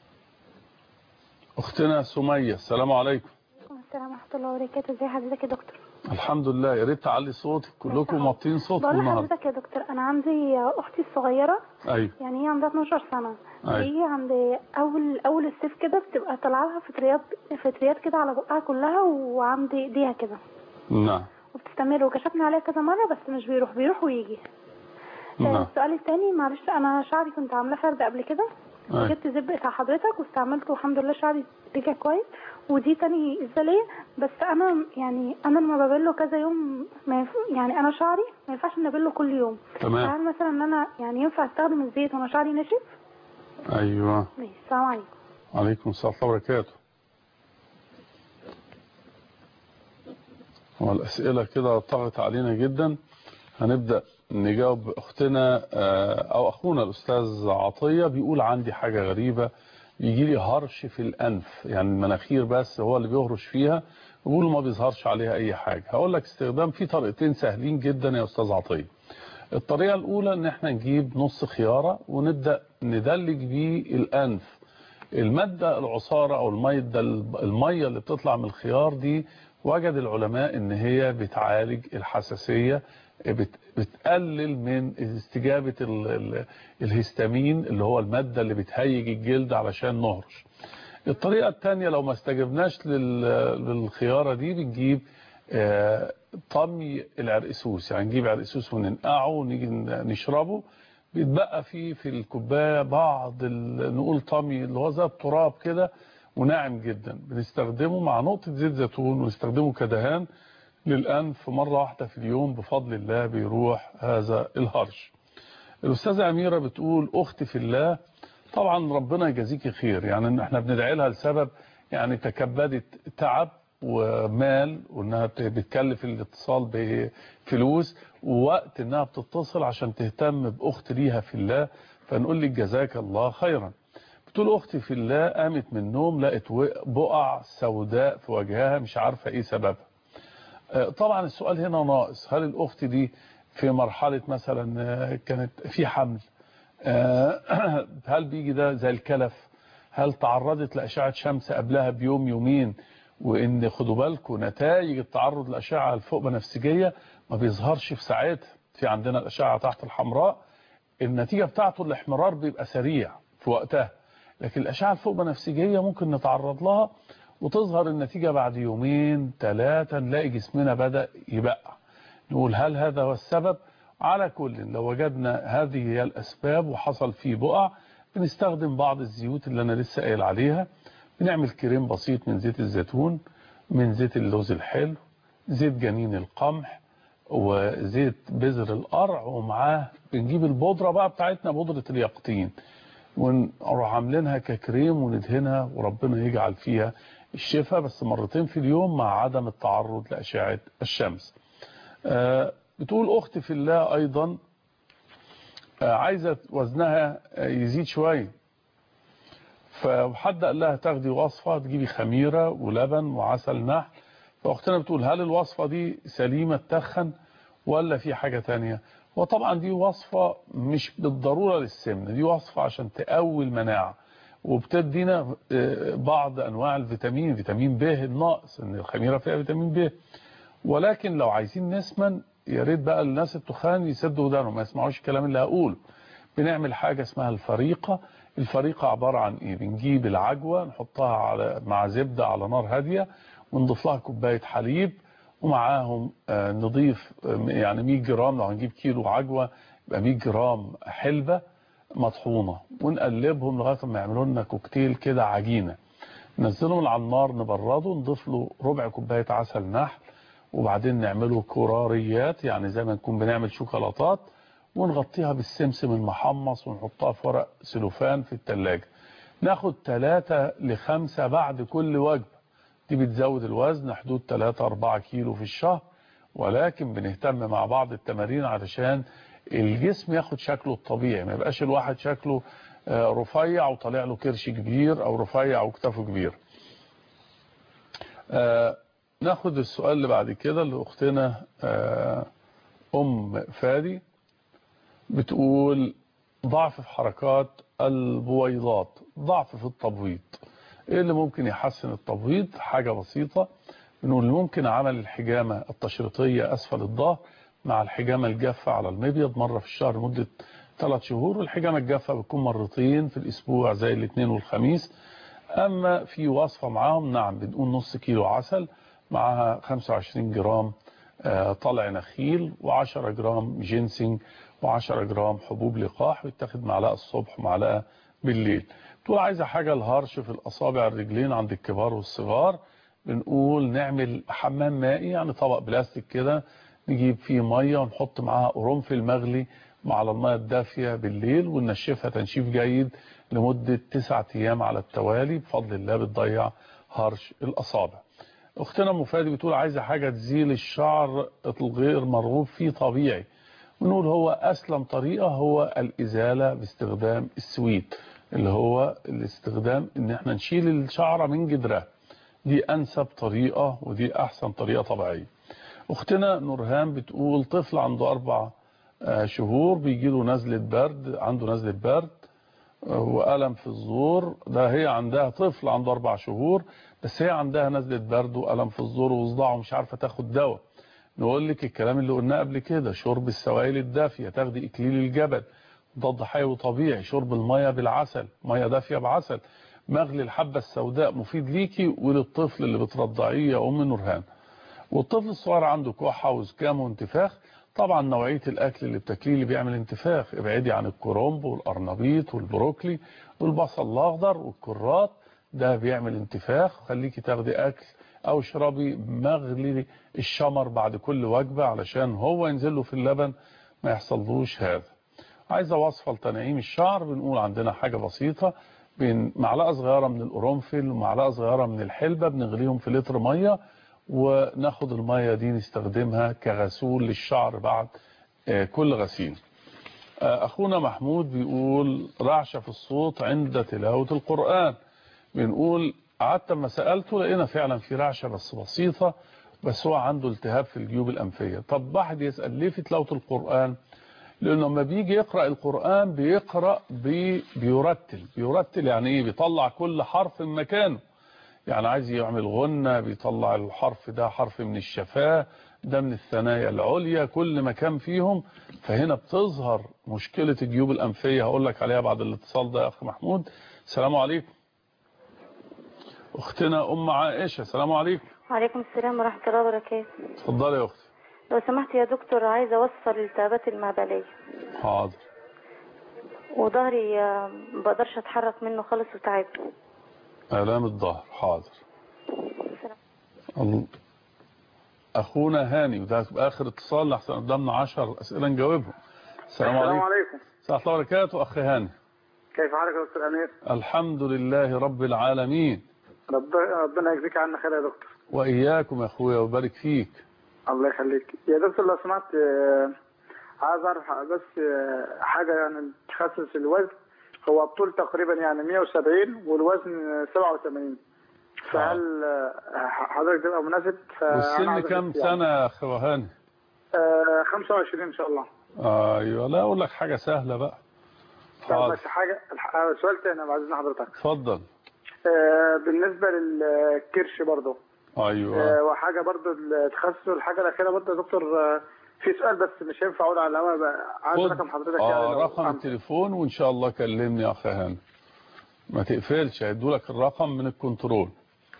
اختنا سمية السلام عليكم السلام ورحمة الله وبركاته ازي حضرتك يا دكتور الحمد لله يا ريت تعلي صوتك كلكم موطين صوتكم بقول النهارده لحضرتك يا دكتور انا عندي اختي الصغيرة ايوه يعني هي عندها 12 سنة أيوة. هي عند اول اول الصيف كده بتبقى طالعه لها فطريات فطريات كده على بقها كلها وعند ايديها كده نعم وبتستمر وكشفنا عليها كذا مرة بس مش بيروح بيروح ويجي آه، نعم السؤال الثاني معلش انا شعري كنت عاملاه فرد قبل كده أيوة. جبت زب بتاع حضرتك واستعملته والحمد لله شعري رجع كويس ودي تاني ازاليه بس انا يعني انا لما ببله كذا يوم ما ينف... يعني انا شعري ما ينفعش ان ابله كل يوم تمام. فهل مثلا ان انا يعني ينفع استخدم الزيت وانا شعري نشف ايوه ماشي السلام عليكم عليكم السلام ورحمة الله وبركاته والأسئلة كده طغت علينا جدا هنبدأ نجاوب أختنا آه، أو أخونا الأستاذ عطية بيقول عندي حاجة غريبة بيجي لي هرش في الأنف يعني المناخير بس هو اللي بيهرش فيها بيقولوا ما بيظهرش عليها أي حاجة هقول لك استخدام في طريقتين سهلين جدا يا أستاذ عطية الطريقة الأولى إن احنا نجيب نص خيارة ونبدأ ندلج بيه الأنف المادة العصارة أو المادة المية اللي بتطلع من الخيار دي وجد العلماء إن هي بتعالج الحساسية بت- بتقلل من استجابة ال- ال- الهستامين اللي هو المادة اللي بتهيج الجلد علشان نهرش الطريقة الثانية لو ما استجبناش لل- للخيارة دي بنجيب آه، طمي العرقسوس يعني نجيب عرقسوس وننقعه ونيجي ن- نشربه بيتبقى فيه في الكوباية بعض ال- نقول طمي اللي هو زي التراب كده وناعم جدا بنستخدمه مع نقطة زيت زيتون ونستخدمه كدهان للأنف مرة واحدة في اليوم بفضل الله بيروح هذا الهرش الأستاذة أميرة بتقول أختي في الله طبعا ربنا يجازيكي خير يعني إن احنا بندعي لها لسبب يعني تكبدت تعب ومال وانها بت- بتكلف الاتصال بفلوس ووقت انها بتتصل عشان تهتم باخت ليها في الله فنقول لك جزاك الله خيرا بتقول اختي في الله قامت من النوم لقت و- بقع سوداء في وجهها مش عارفه ايه سببها آه، طبعا السؤال هنا ناقص هل الاخت دي في مرحله مثلا آه، كانت في حمل آه، هل بيجي ده زي الكلف هل تعرضت لأشعة شمس قبلها بيوم يومين وإن خدوا بالكم نتائج التعرض لأشعة الفوق بنفسجية ما بيظهرش في ساعتها في عندنا الأشعة تحت الحمراء النتيجة بتاعته الاحمرار بيبقى سريع في وقتها لكن الأشعة الفوق بنفسجية ممكن نتعرض لها وتظهر النتيجة بعد يومين ثلاثة نلاقي جسمنا بدأ يبقى نقول هل هذا هو السبب على كل لو وجدنا هذه هي الأسباب وحصل فيه بقع بنستخدم بعض الزيوت اللي أنا لسه قايل عليها بنعمل كريم بسيط من زيت الزيتون من زيت اللوز الحلو زيت جنين القمح وزيت بذر القرع ومعاه بنجيب البودرة بقى بتاعتنا بودرة اليقطين ونروح عاملينها ككريم وندهنها وربنا يجعل فيها الشفاء بس مرتين في اليوم مع عدم التعرض لأشعة الشمس آه بتقول أختي في الله أيضا آه عايزة وزنها آه يزيد شوية فحد قال لها تاخدي وصفة تجيبي خميرة ولبن وعسل نحل فأختنا بتقول هل الوصفة دي سليمة تخن ولا في حاجة تانية وطبعا دي وصفة مش بالضرورة للسمنة دي وصفة عشان تقوي المناعة وبتدينا بعض أنواع الفيتامين فيتامين ب الناقص ان الخميرة فيها فيتامين ب ولكن لو عايزين نسمن يا ريت بقى الناس التخان يسدوا ودانهم ما يسمعوش الكلام اللي هقوله بنعمل حاجة اسمها الفريقة الفريقة عبارة عن ايه بنجيب العجوة نحطها على مع زبدة على نار هادية ونضيف لها كوباية حليب ومعاهم نضيف يعني 100 جرام لو هنجيب كيلو عجوة يبقى 100 جرام حلبة مطحونة ونقلبهم لغاية ما يعملوا لنا كوكتيل كده عجينة ننزلهم على النار نبرده نضيف له ربع كوباية عسل نحل وبعدين نعمله كراريات يعني زي ما نكون بنعمل شوكولاتات ونغطيها بالسمسم المحمص ونحطها في ورق سلوفان في التلاجة ناخد 3 ل 5 بعد كل وجبة دي بتزود الوزن حدود 3 4 كيلو في الشهر ولكن بنهتم مع بعض التمارين علشان الجسم ياخد شكله الطبيعي ما يبقاش الواحد شكله رفيع وطالع له كرش كبير او رفيع وكتافه كبير ناخد السؤال اللي بعد كده لاختنا ام فادي بتقول ضعف في حركات البويضات ضعف في التبويض ايه اللي ممكن يحسن التبويض حاجة بسيطة بنقول ممكن عمل الحجامة التشريطية اسفل الظهر مع الحجامة الجافة على المبيض مرة في الشهر لمدة 3 شهور والحجامة الجافة بتكون مرتين في الاسبوع زي الاثنين والخميس اما في وصفة معاهم نعم بنقول نص كيلو عسل معها 25 جرام طلع نخيل و10 جرام جينسينج و10 جرام حبوب لقاح ويتاخد معلقة الصبح ومعلقة بالليل تقول عايزة حاجة الهرش في الأصابع الرجلين عند الكبار والصغار بنقول نعمل حمام مائي يعني طبق بلاستيك كده نجيب فيه مية ونحط معاها قرنفل مغلي مع المية الدافية بالليل وننشفها تنشيف جيد لمدة 9 أيام على التوالي بفضل الله بتضيع هرش الأصابع أختنا مفادي بتقول عايزة حاجة تزيل الشعر الغير مرغوب فيه طبيعي ونقول هو أسلم طريقة هو الإزالة باستخدام السويت اللي هو الاستخدام ان احنا نشيل الشعرة من جدرها دي انسب طريقة ودي احسن طريقة طبيعية اختنا نورهان بتقول طفل عنده اربع شهور بيجي له نزلة برد عنده نزلة برد وألم في الزور ده هي عندها طفل عنده اربع شهور بس هي عندها نزلة برد وألم في الزور وصداع ومش عارفة تاخد دواء نقول لك الكلام اللي قلناه قبل كده شرب السوائل الدافية تاخدي اكليل الجبل ضد حيوي طبيعي شرب المية بالعسل مية دافية بعسل مغلي الحبة السوداء مفيد ليكي وللطفل اللي بترضعيه يا أم نورهان والطفل الصغير عنده كحة وزكام وانتفاخ طبعا نوعية الأكل اللي بتاكليه اللي بيعمل انتفاخ ابعدي عن الكرنب والقرنبيط والبروكلي والبصل الأخضر والكرات ده بيعمل انتفاخ خليكي تاخدي أكل أو اشربي مغلي الشمر بعد كل وجبة علشان هو ينزل له في اللبن ما يحصلوش هذا عايزة وصفة لتنعيم الشعر بنقول عندنا حاجة بسيطة بين معلقة صغيرة من القرنفل ومعلقة صغيرة من الحلبة بنغليهم في لتر مية وناخد المية دي نستخدمها كغسول للشعر بعد كل غسيل أخونا محمود بيقول رعشة في الصوت عند تلاوة القرآن بنقول قعدت ما سألته لقينا فعلا في رعشة بس بسيطة بس هو عنده التهاب في الجيوب الأنفية طب واحد يسأل ليه في تلاوة القرآن لأنه لما بيجي يقرأ القرآن بيقرأ بي بيرتل بيرتل يعني ايه بيطلع كل حرف من مكانه يعني عايز يعمل غنة بيطلع الحرف ده حرف من الشفاه ده من الثنايا العليا كل مكان فيهم فهنا بتظهر مشكلة الجيوب الأنفية هقول لك عليها بعد الاتصال ده يا أخ محمود السلام عليكم أختنا أم عائشة السلام عليكم وعليكم السلام ورحمة الله وبركاته اتفضلي يا أختي لو سمحت يا دكتور عايزة أوصل الالتهابات المعدلية حاضر وظهري آه، ما بقدرش أتحرك منه خالص وتعبني آلام الظهر حاضر ال- أخونا هاني وده هتبقى آخر اتصال لحسن قدامنا 10 أسئلة نجاوبهم السلام السلام عليكم عليكم السلام الله وبركاته أخي هاني كيف حالك يا دكتور امير الحمد لله رب العالمين رب- ربنا يجزيك عنا خير يا دكتور وإياكم يا أخويا وبارك فيك الله يخليك يا دكتور لو سمحت آه، عايز اعرف بس آه، حاجه يعني تخصص الوزن هو الطول تقريبا يعني 170 والوزن 87 فهل آه، حضرتك تبقى مناسب فأنا والسن عايز كم أشوف يعني. سنة يا أخي هاني آه، 25 ان شاء الله أيوة لا أقول لك حاجة سهلة بقى طب حاضر بس حاجه الح- آه، سؤال تاني بعد اذن حضرتك اتفضل آه، بالنسبه للكرش برضه أيوة آه، وحاجه برضو التخصص الحاجه الاخيره برضو يا دكتور آه، في سؤال بس مش هينفع اقول على الهواء بقى عايز خد رقم حضرتك آه يعني لو رقم عم- التليفون وإن شاء الله كلمني يا أخي هاني ما تقفلش هيدولك الرقم من الكنترول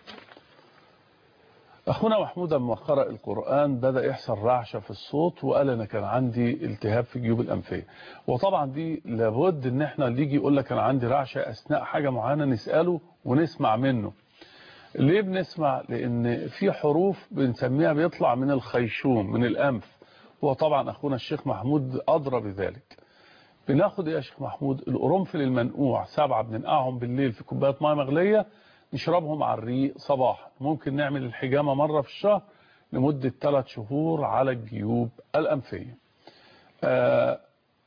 أخونا محمود لما قرأ القرآن بدأ يحصل رعشة في الصوت وقال أنا كان عندي التهاب في الجيوب الأنفية وطبعا دي لابد إن احنا اللي يجي يقول لك أنا عندي رعشة أثناء حاجة معينة نسأله ونسمع منه ليه بنسمع لأن في حروف بنسميها بيطلع من الخيشوم من الأنف وطبعا أخونا الشيخ محمود أدرى بذلك بناخد إيه يا شيخ محمود القرنفل المنقوع سبعة بننقعهم بالليل في كوبايه ميه مغلية نشربهم على الريق صباحا ممكن نعمل الحجامة مرة في الشهر لمدة ثلاث شهور على الجيوب الأنفية آه،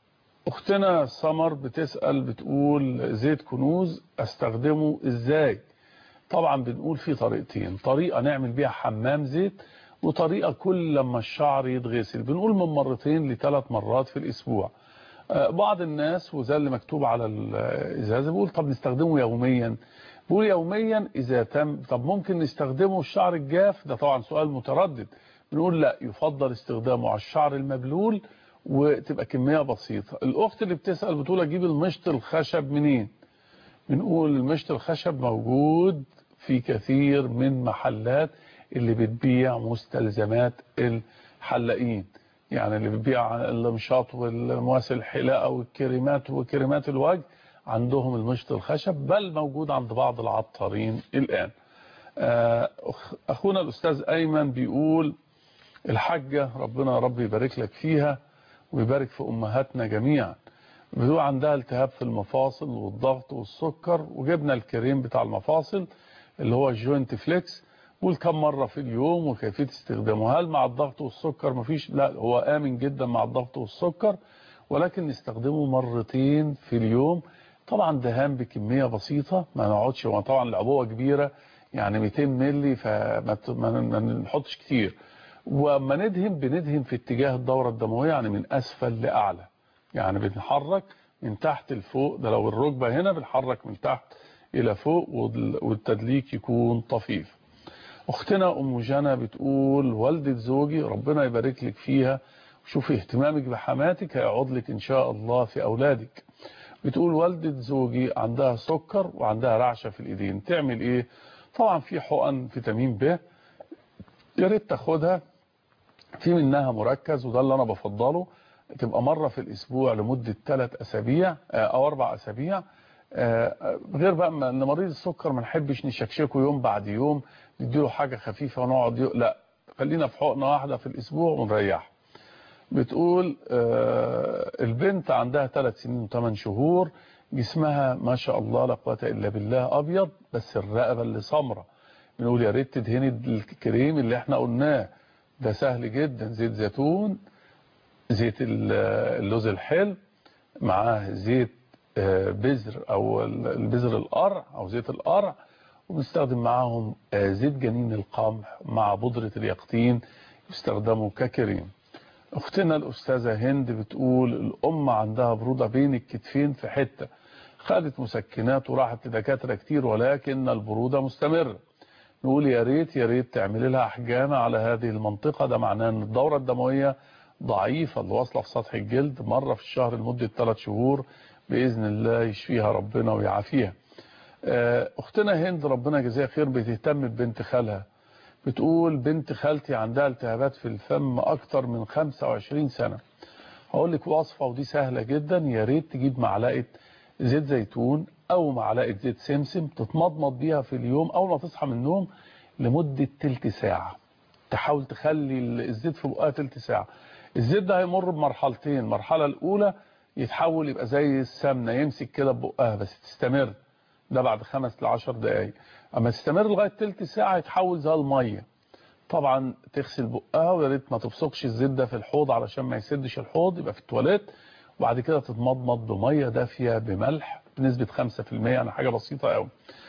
أختنا سمر بتسأل بتقول زيت كنوز أستخدمه إزاي طبعا بنقول في طريقتين طريقة نعمل بيها حمام زيت وطريقة كل لما الشعر يتغسل بنقول من مرتين لثلاث مرات في الأسبوع آه، بعض الناس وزي اللي مكتوب على الإزازة بيقول طب نستخدمه يوميا بيقول يوميا إذا تم طب ممكن نستخدمه الشعر الجاف ده طبعا سؤال متردد بنقول لا يفضل استخدامه على الشعر المبلول وتبقى كمية بسيطة الأخت اللي بتسأل بتقول أجيب المشط الخشب منين بنقول المشط الخشب موجود في كثير من محلات اللي بتبيع مستلزمات الحلاقين يعني اللي بتبيع المشاط والمواسل الحلاقة والكريمات وكريمات الوجه عندهم المشط الخشب بل موجود عند بعض العطارين الآن آه، أخ- أخونا الأستاذ أيمن بيقول الحاجة ربنا رب يبارك لك فيها ويبارك في أمهاتنا جميعا بيقول عندها التهاب في المفاصل والضغط والسكر وجبنا الكريم بتاع المفاصل اللي هو الجوينت فليكس قول كم مرة في اليوم وكيفية استخدامه هل مع الضغط والسكر مفيش لا هو آمن جدا مع الضغط والسكر ولكن نستخدمه مرتين في اليوم طبعا دهان بكمية بسيطة ما نقعدش هو طبعا العبوة كبيرة يعني 200 ملي فما ت- ما ما نحطش كتير وما ندهن بندهن في اتجاه الدورة الدموية يعني من أسفل لأعلى يعني بنحرك من تحت لفوق ده لو الركبة هنا بنحرك من تحت إلى فوق وال- والتدليك يكون طفيف أختنا أم جنى بتقول والدة زوجي ربنا يبارك لك فيها وشوفي اهتمامك بحماتك هيعود لك إن شاء الله في أولادك بتقول والدة زوجي عندها سكر وعندها رعشة في الإيدين تعمل إيه طبعا في حقن فيتامين ب يا ريت تاخدها في منها مركز وده اللي أنا بفضله تبقى مرة في الأسبوع لمدة ثلاث أسابيع آه، أو أربع أسابيع آه، غير بقى ما- ان مريض السكر ما نحبش نشكشكه يوم بعد يوم نديله حاجة خفيفة ونقعد يو... لا خلينا في حقنة واحدة في الأسبوع ونريح بتقول آه، البنت عندها ثلاث سنين وثمان شهور جسمها ما شاء الله لا قوه الا بالله ابيض بس الرقبه اللي سمراء بنقول يا ريت تدهني الكريم اللي احنا قلناه ده سهل جدا زيت زيتون زيت ال- اللوز الحلو معاه زيت آه، بذر او ال- البذر القرع او زيت القرع وبنستخدم معاهم آه، زيت جنين القمح مع بودرة اليقطين يستخدموا ككريم اختنا الاستاذة هند بتقول الام عندها برودة بين الكتفين في حتة خدت مسكنات وراحت لدكاترة كتير ولكن البرودة مستمرة نقول يا ريت يا ريت تعملي لها حجامة على هذه المنطقة ده معناه ان الدورة الدموية ضعيفة اللي واصلة في سطح الجلد مرة في الشهر لمدة ثلاث شهور بإذن الله يشفيها ربنا ويعافيها آه، اختنا هند ربنا يجزاها خير بتهتم ببنت خالها بتقول بنت خالتي عندها التهابات في الفم اكتر من 25 سنة هقول لك وصفة ودي سهلة جدا يا ريت تجيب معلقة زيت زيتون او معلقة زيت سمسم تتمضمض بيها في اليوم اول ما تصحى من النوم لمدة تلت ساعة تحاول تخلي الزيت في بقها تلت ساعة الزيت ده هيمر بمرحلتين المرحلة الاولى يتحول يبقى زي السمنة يمسك كده ببقها بس تستمر ده بعد خمس لعشر دقايق اما تستمر لغاية تلت ساعة يتحول زي المية طبعا تغسل بقها ويا ريت ما تبصقش الزيت ده في الحوض علشان ما يسدش الحوض يبقى في التواليت وبعد كده تتمضمض بميه دافيه بملح بنسبه 5% يعني حاجه بسيطه قوي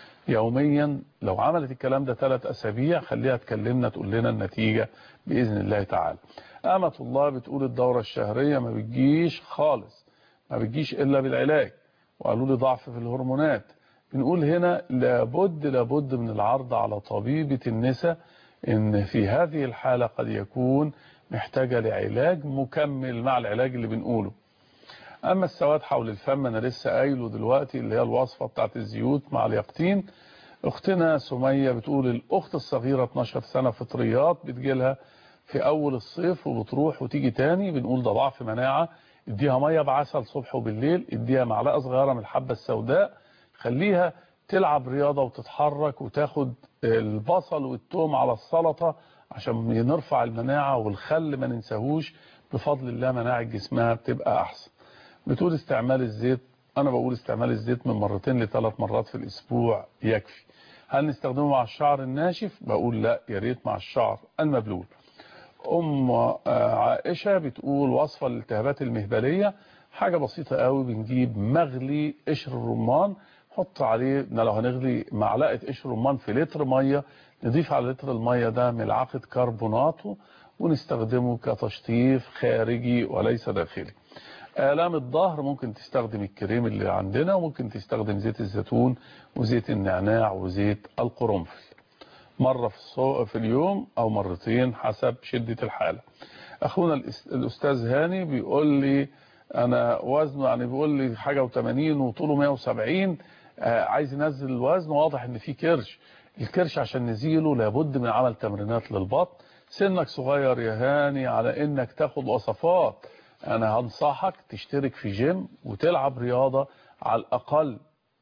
يوميا لو عملت الكلام ده ثلاث اسابيع خليها تكلمنا تقول لنا النتيجه باذن الله تعالى امه الله بتقول الدوره الشهريه ما بتجيش خالص ما بتجيش الا بالعلاج وقالوا لي ضعف في الهرمونات بنقول هنا لابد لابد من العرض على طبيبه النساء ان في هذه الحالة قد يكون محتاجة لعلاج مكمل مع العلاج اللي بنقوله اما السواد حول الفم انا لسه قايله دلوقتي اللي هي الوصفة بتاعت الزيوت مع اليقطين اختنا سمية بتقول الاخت الصغيرة 12 سنة فطريات بتجيلها في اول الصيف وبتروح وتيجي تاني بنقول ده ضعف مناعة اديها مية بعسل صبح وبالليل اديها معلقة صغيرة من الحبة السوداء خليها تلعب رياضة وتتحرك وتاخد البصل والثوم على السلطة عشان نرفع المناعة والخل ما ننساهوش بفضل الله مناعة جسمها بتبقى أحسن بتقول استعمال الزيت أنا بقول استعمال الزيت من مرتين لثلاث مرات في الأسبوع يكفي هل نستخدمه مع الشعر الناشف بقول لا يا ريت مع الشعر المبلول أم عائشة بتقول وصفة للالتهابات المهبلية حاجة بسيطة قوي بنجيب مغلي قشر الرمان نحط عليه لو هنغلي معلقة قشر رمان في لتر مية نضيف على لتر المية ده ملعقة كربوناته ونستخدمه كتشطيف خارجي وليس داخلي آلام الظهر ممكن تستخدم الكريم اللي عندنا وممكن تستخدم زيت الزيتون وزيت النعناع وزيت القرنفل مرة في, في اليوم او مرتين حسب شدة الحالة اخونا الاستاذ هاني بيقول لي انا وزنه يعني بيقول لي حاجة و80 وطوله 170 آه عايز ينزل الوزن واضح ان في كرش الكرش عشان نزيله لابد من عمل تمرينات للبطن سنك صغير يا هاني على انك تاخد وصفات انا هنصحك تشترك في جيم وتلعب رياضة على الاقل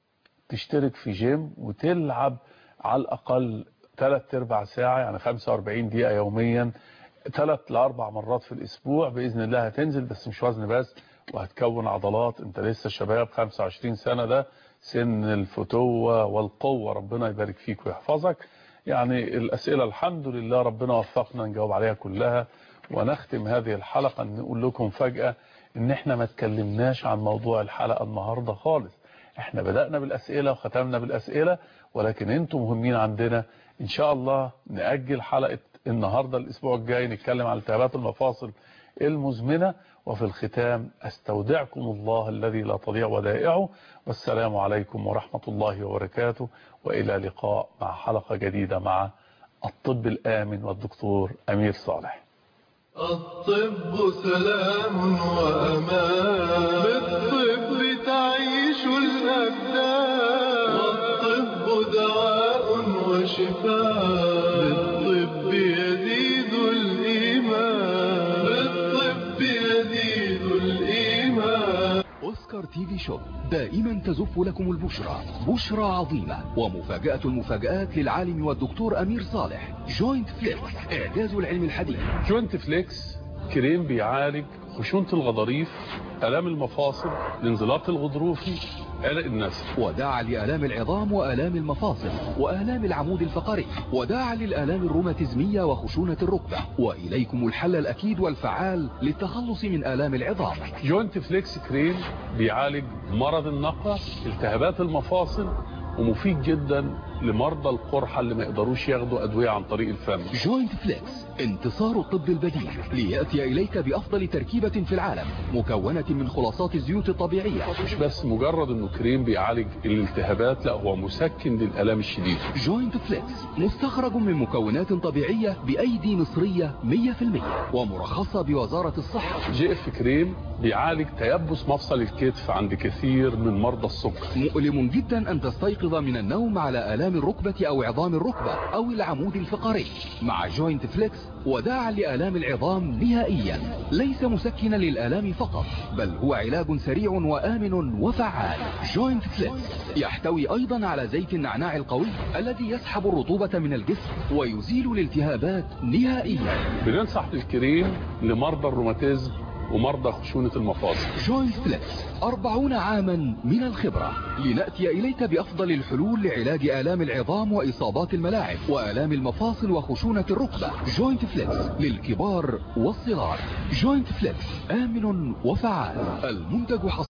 تشترك في جيم وتلعب على الاقل 3 ارباع ساعة يعني 45 دقيقة يوميا 3 لاربع مرات في الاسبوع باذن الله هتنزل بس مش وزن بس وهتكون عضلات انت لسه شباب 25 سنة ده سن الفتوة والقوة ربنا يبارك فيك ويحفظك يعني الأسئلة الحمد لله ربنا وفقنا نجاوب عليها كلها ونختم هذه الحلقة نقول لكم فجأة ان احنا ما تكلمناش عن موضوع الحلقة النهاردة خالص احنا بدأنا بالأسئلة وختمنا بالأسئلة ولكن انتم مهمين عندنا ان شاء الله نأجل حلقة النهاردة الاسبوع الجاي نتكلم عن التهابات المفاصل المزمنة وفي الختام استودعكم الله الذي لا تضيع ودائعه والسلام عليكم ورحمة الله وبركاته وإلى لقاء مع حلقة جديدة مع الطب الآمن والدكتور أمير صالح الطب سلام وأمان بالطب تعيش الأبدان والطب دواء وشفاء بالطب يزيد الإيمان بالطب يزيد الإيمان أوسكار تي في شوب دائما تزف لكم البشرى بشرى عظيمة ومفاجأة المفاجآت للعالم والدكتور أمير صالح جوينت فليكس إعجاز العلم الحديث جوينت فليكس كريم بيعالج خشونة الغضاريف آلام المفاصل الانزلاق الغضروفي عرق النسل وداعا لآلام العظام وآلام المفاصل وآلام العمود الفقري وداعا للآلام الروماتيزمية وخشونة الركبة وإليكم الحل الأكيد والفعال للتخلص من آلام العظام جوينت فليكس كريم بيعالج مرض النقرة التهابات المفاصل ومفيد جدا لمرضى القرحة اللي ما يقدروش ياخدوا أدوية عن طريق الفم جوينت فليكس انتصار الطب البديل ليأتي إليك بأفضل تركيبة في العالم مكونة من خلاصات الزيوت الطبيعية مش بس مجرد انه كريم بيعالج الالتهابات لا هو مسكن للآلام الشديدة جوينت فليكس مستخرج من مكونات طبيعية بأيدي مصرية 100% ومرخصة بوزارة الصحة جي اف كريم بيعالج تيبس مفصل الكتف عند كثير من مرضى السكر مؤلم جدا أن تستيقظ من النوم على آلام آلام الركبة أو عظام الركبة أو العمود الفقري مع جوينت فليكس وداعا لآلام العظام نهائيا ليس مسكنا للآلام فقط بل هو علاج سريع وآمن وفعال جوينت فليكس يحتوي أيضا على زيت النعناع القوي الذي يسحب الرطوبة من الجسم ويزيل الالتهابات نهائيا بننصح بالكريم لمرضى الروماتيزم ومرضى خشونة المفاصل جوينت فليكس أربعون عاما من الخبرة لنأتي إليك بأفضل الحلول لعلاج آلام العظام وإصابات الملاعب وآلام المفاصل وخشونة الركبة جوينت فليكس للكبار والصغار جوينت فليكس آمن وفعال المنتج حصري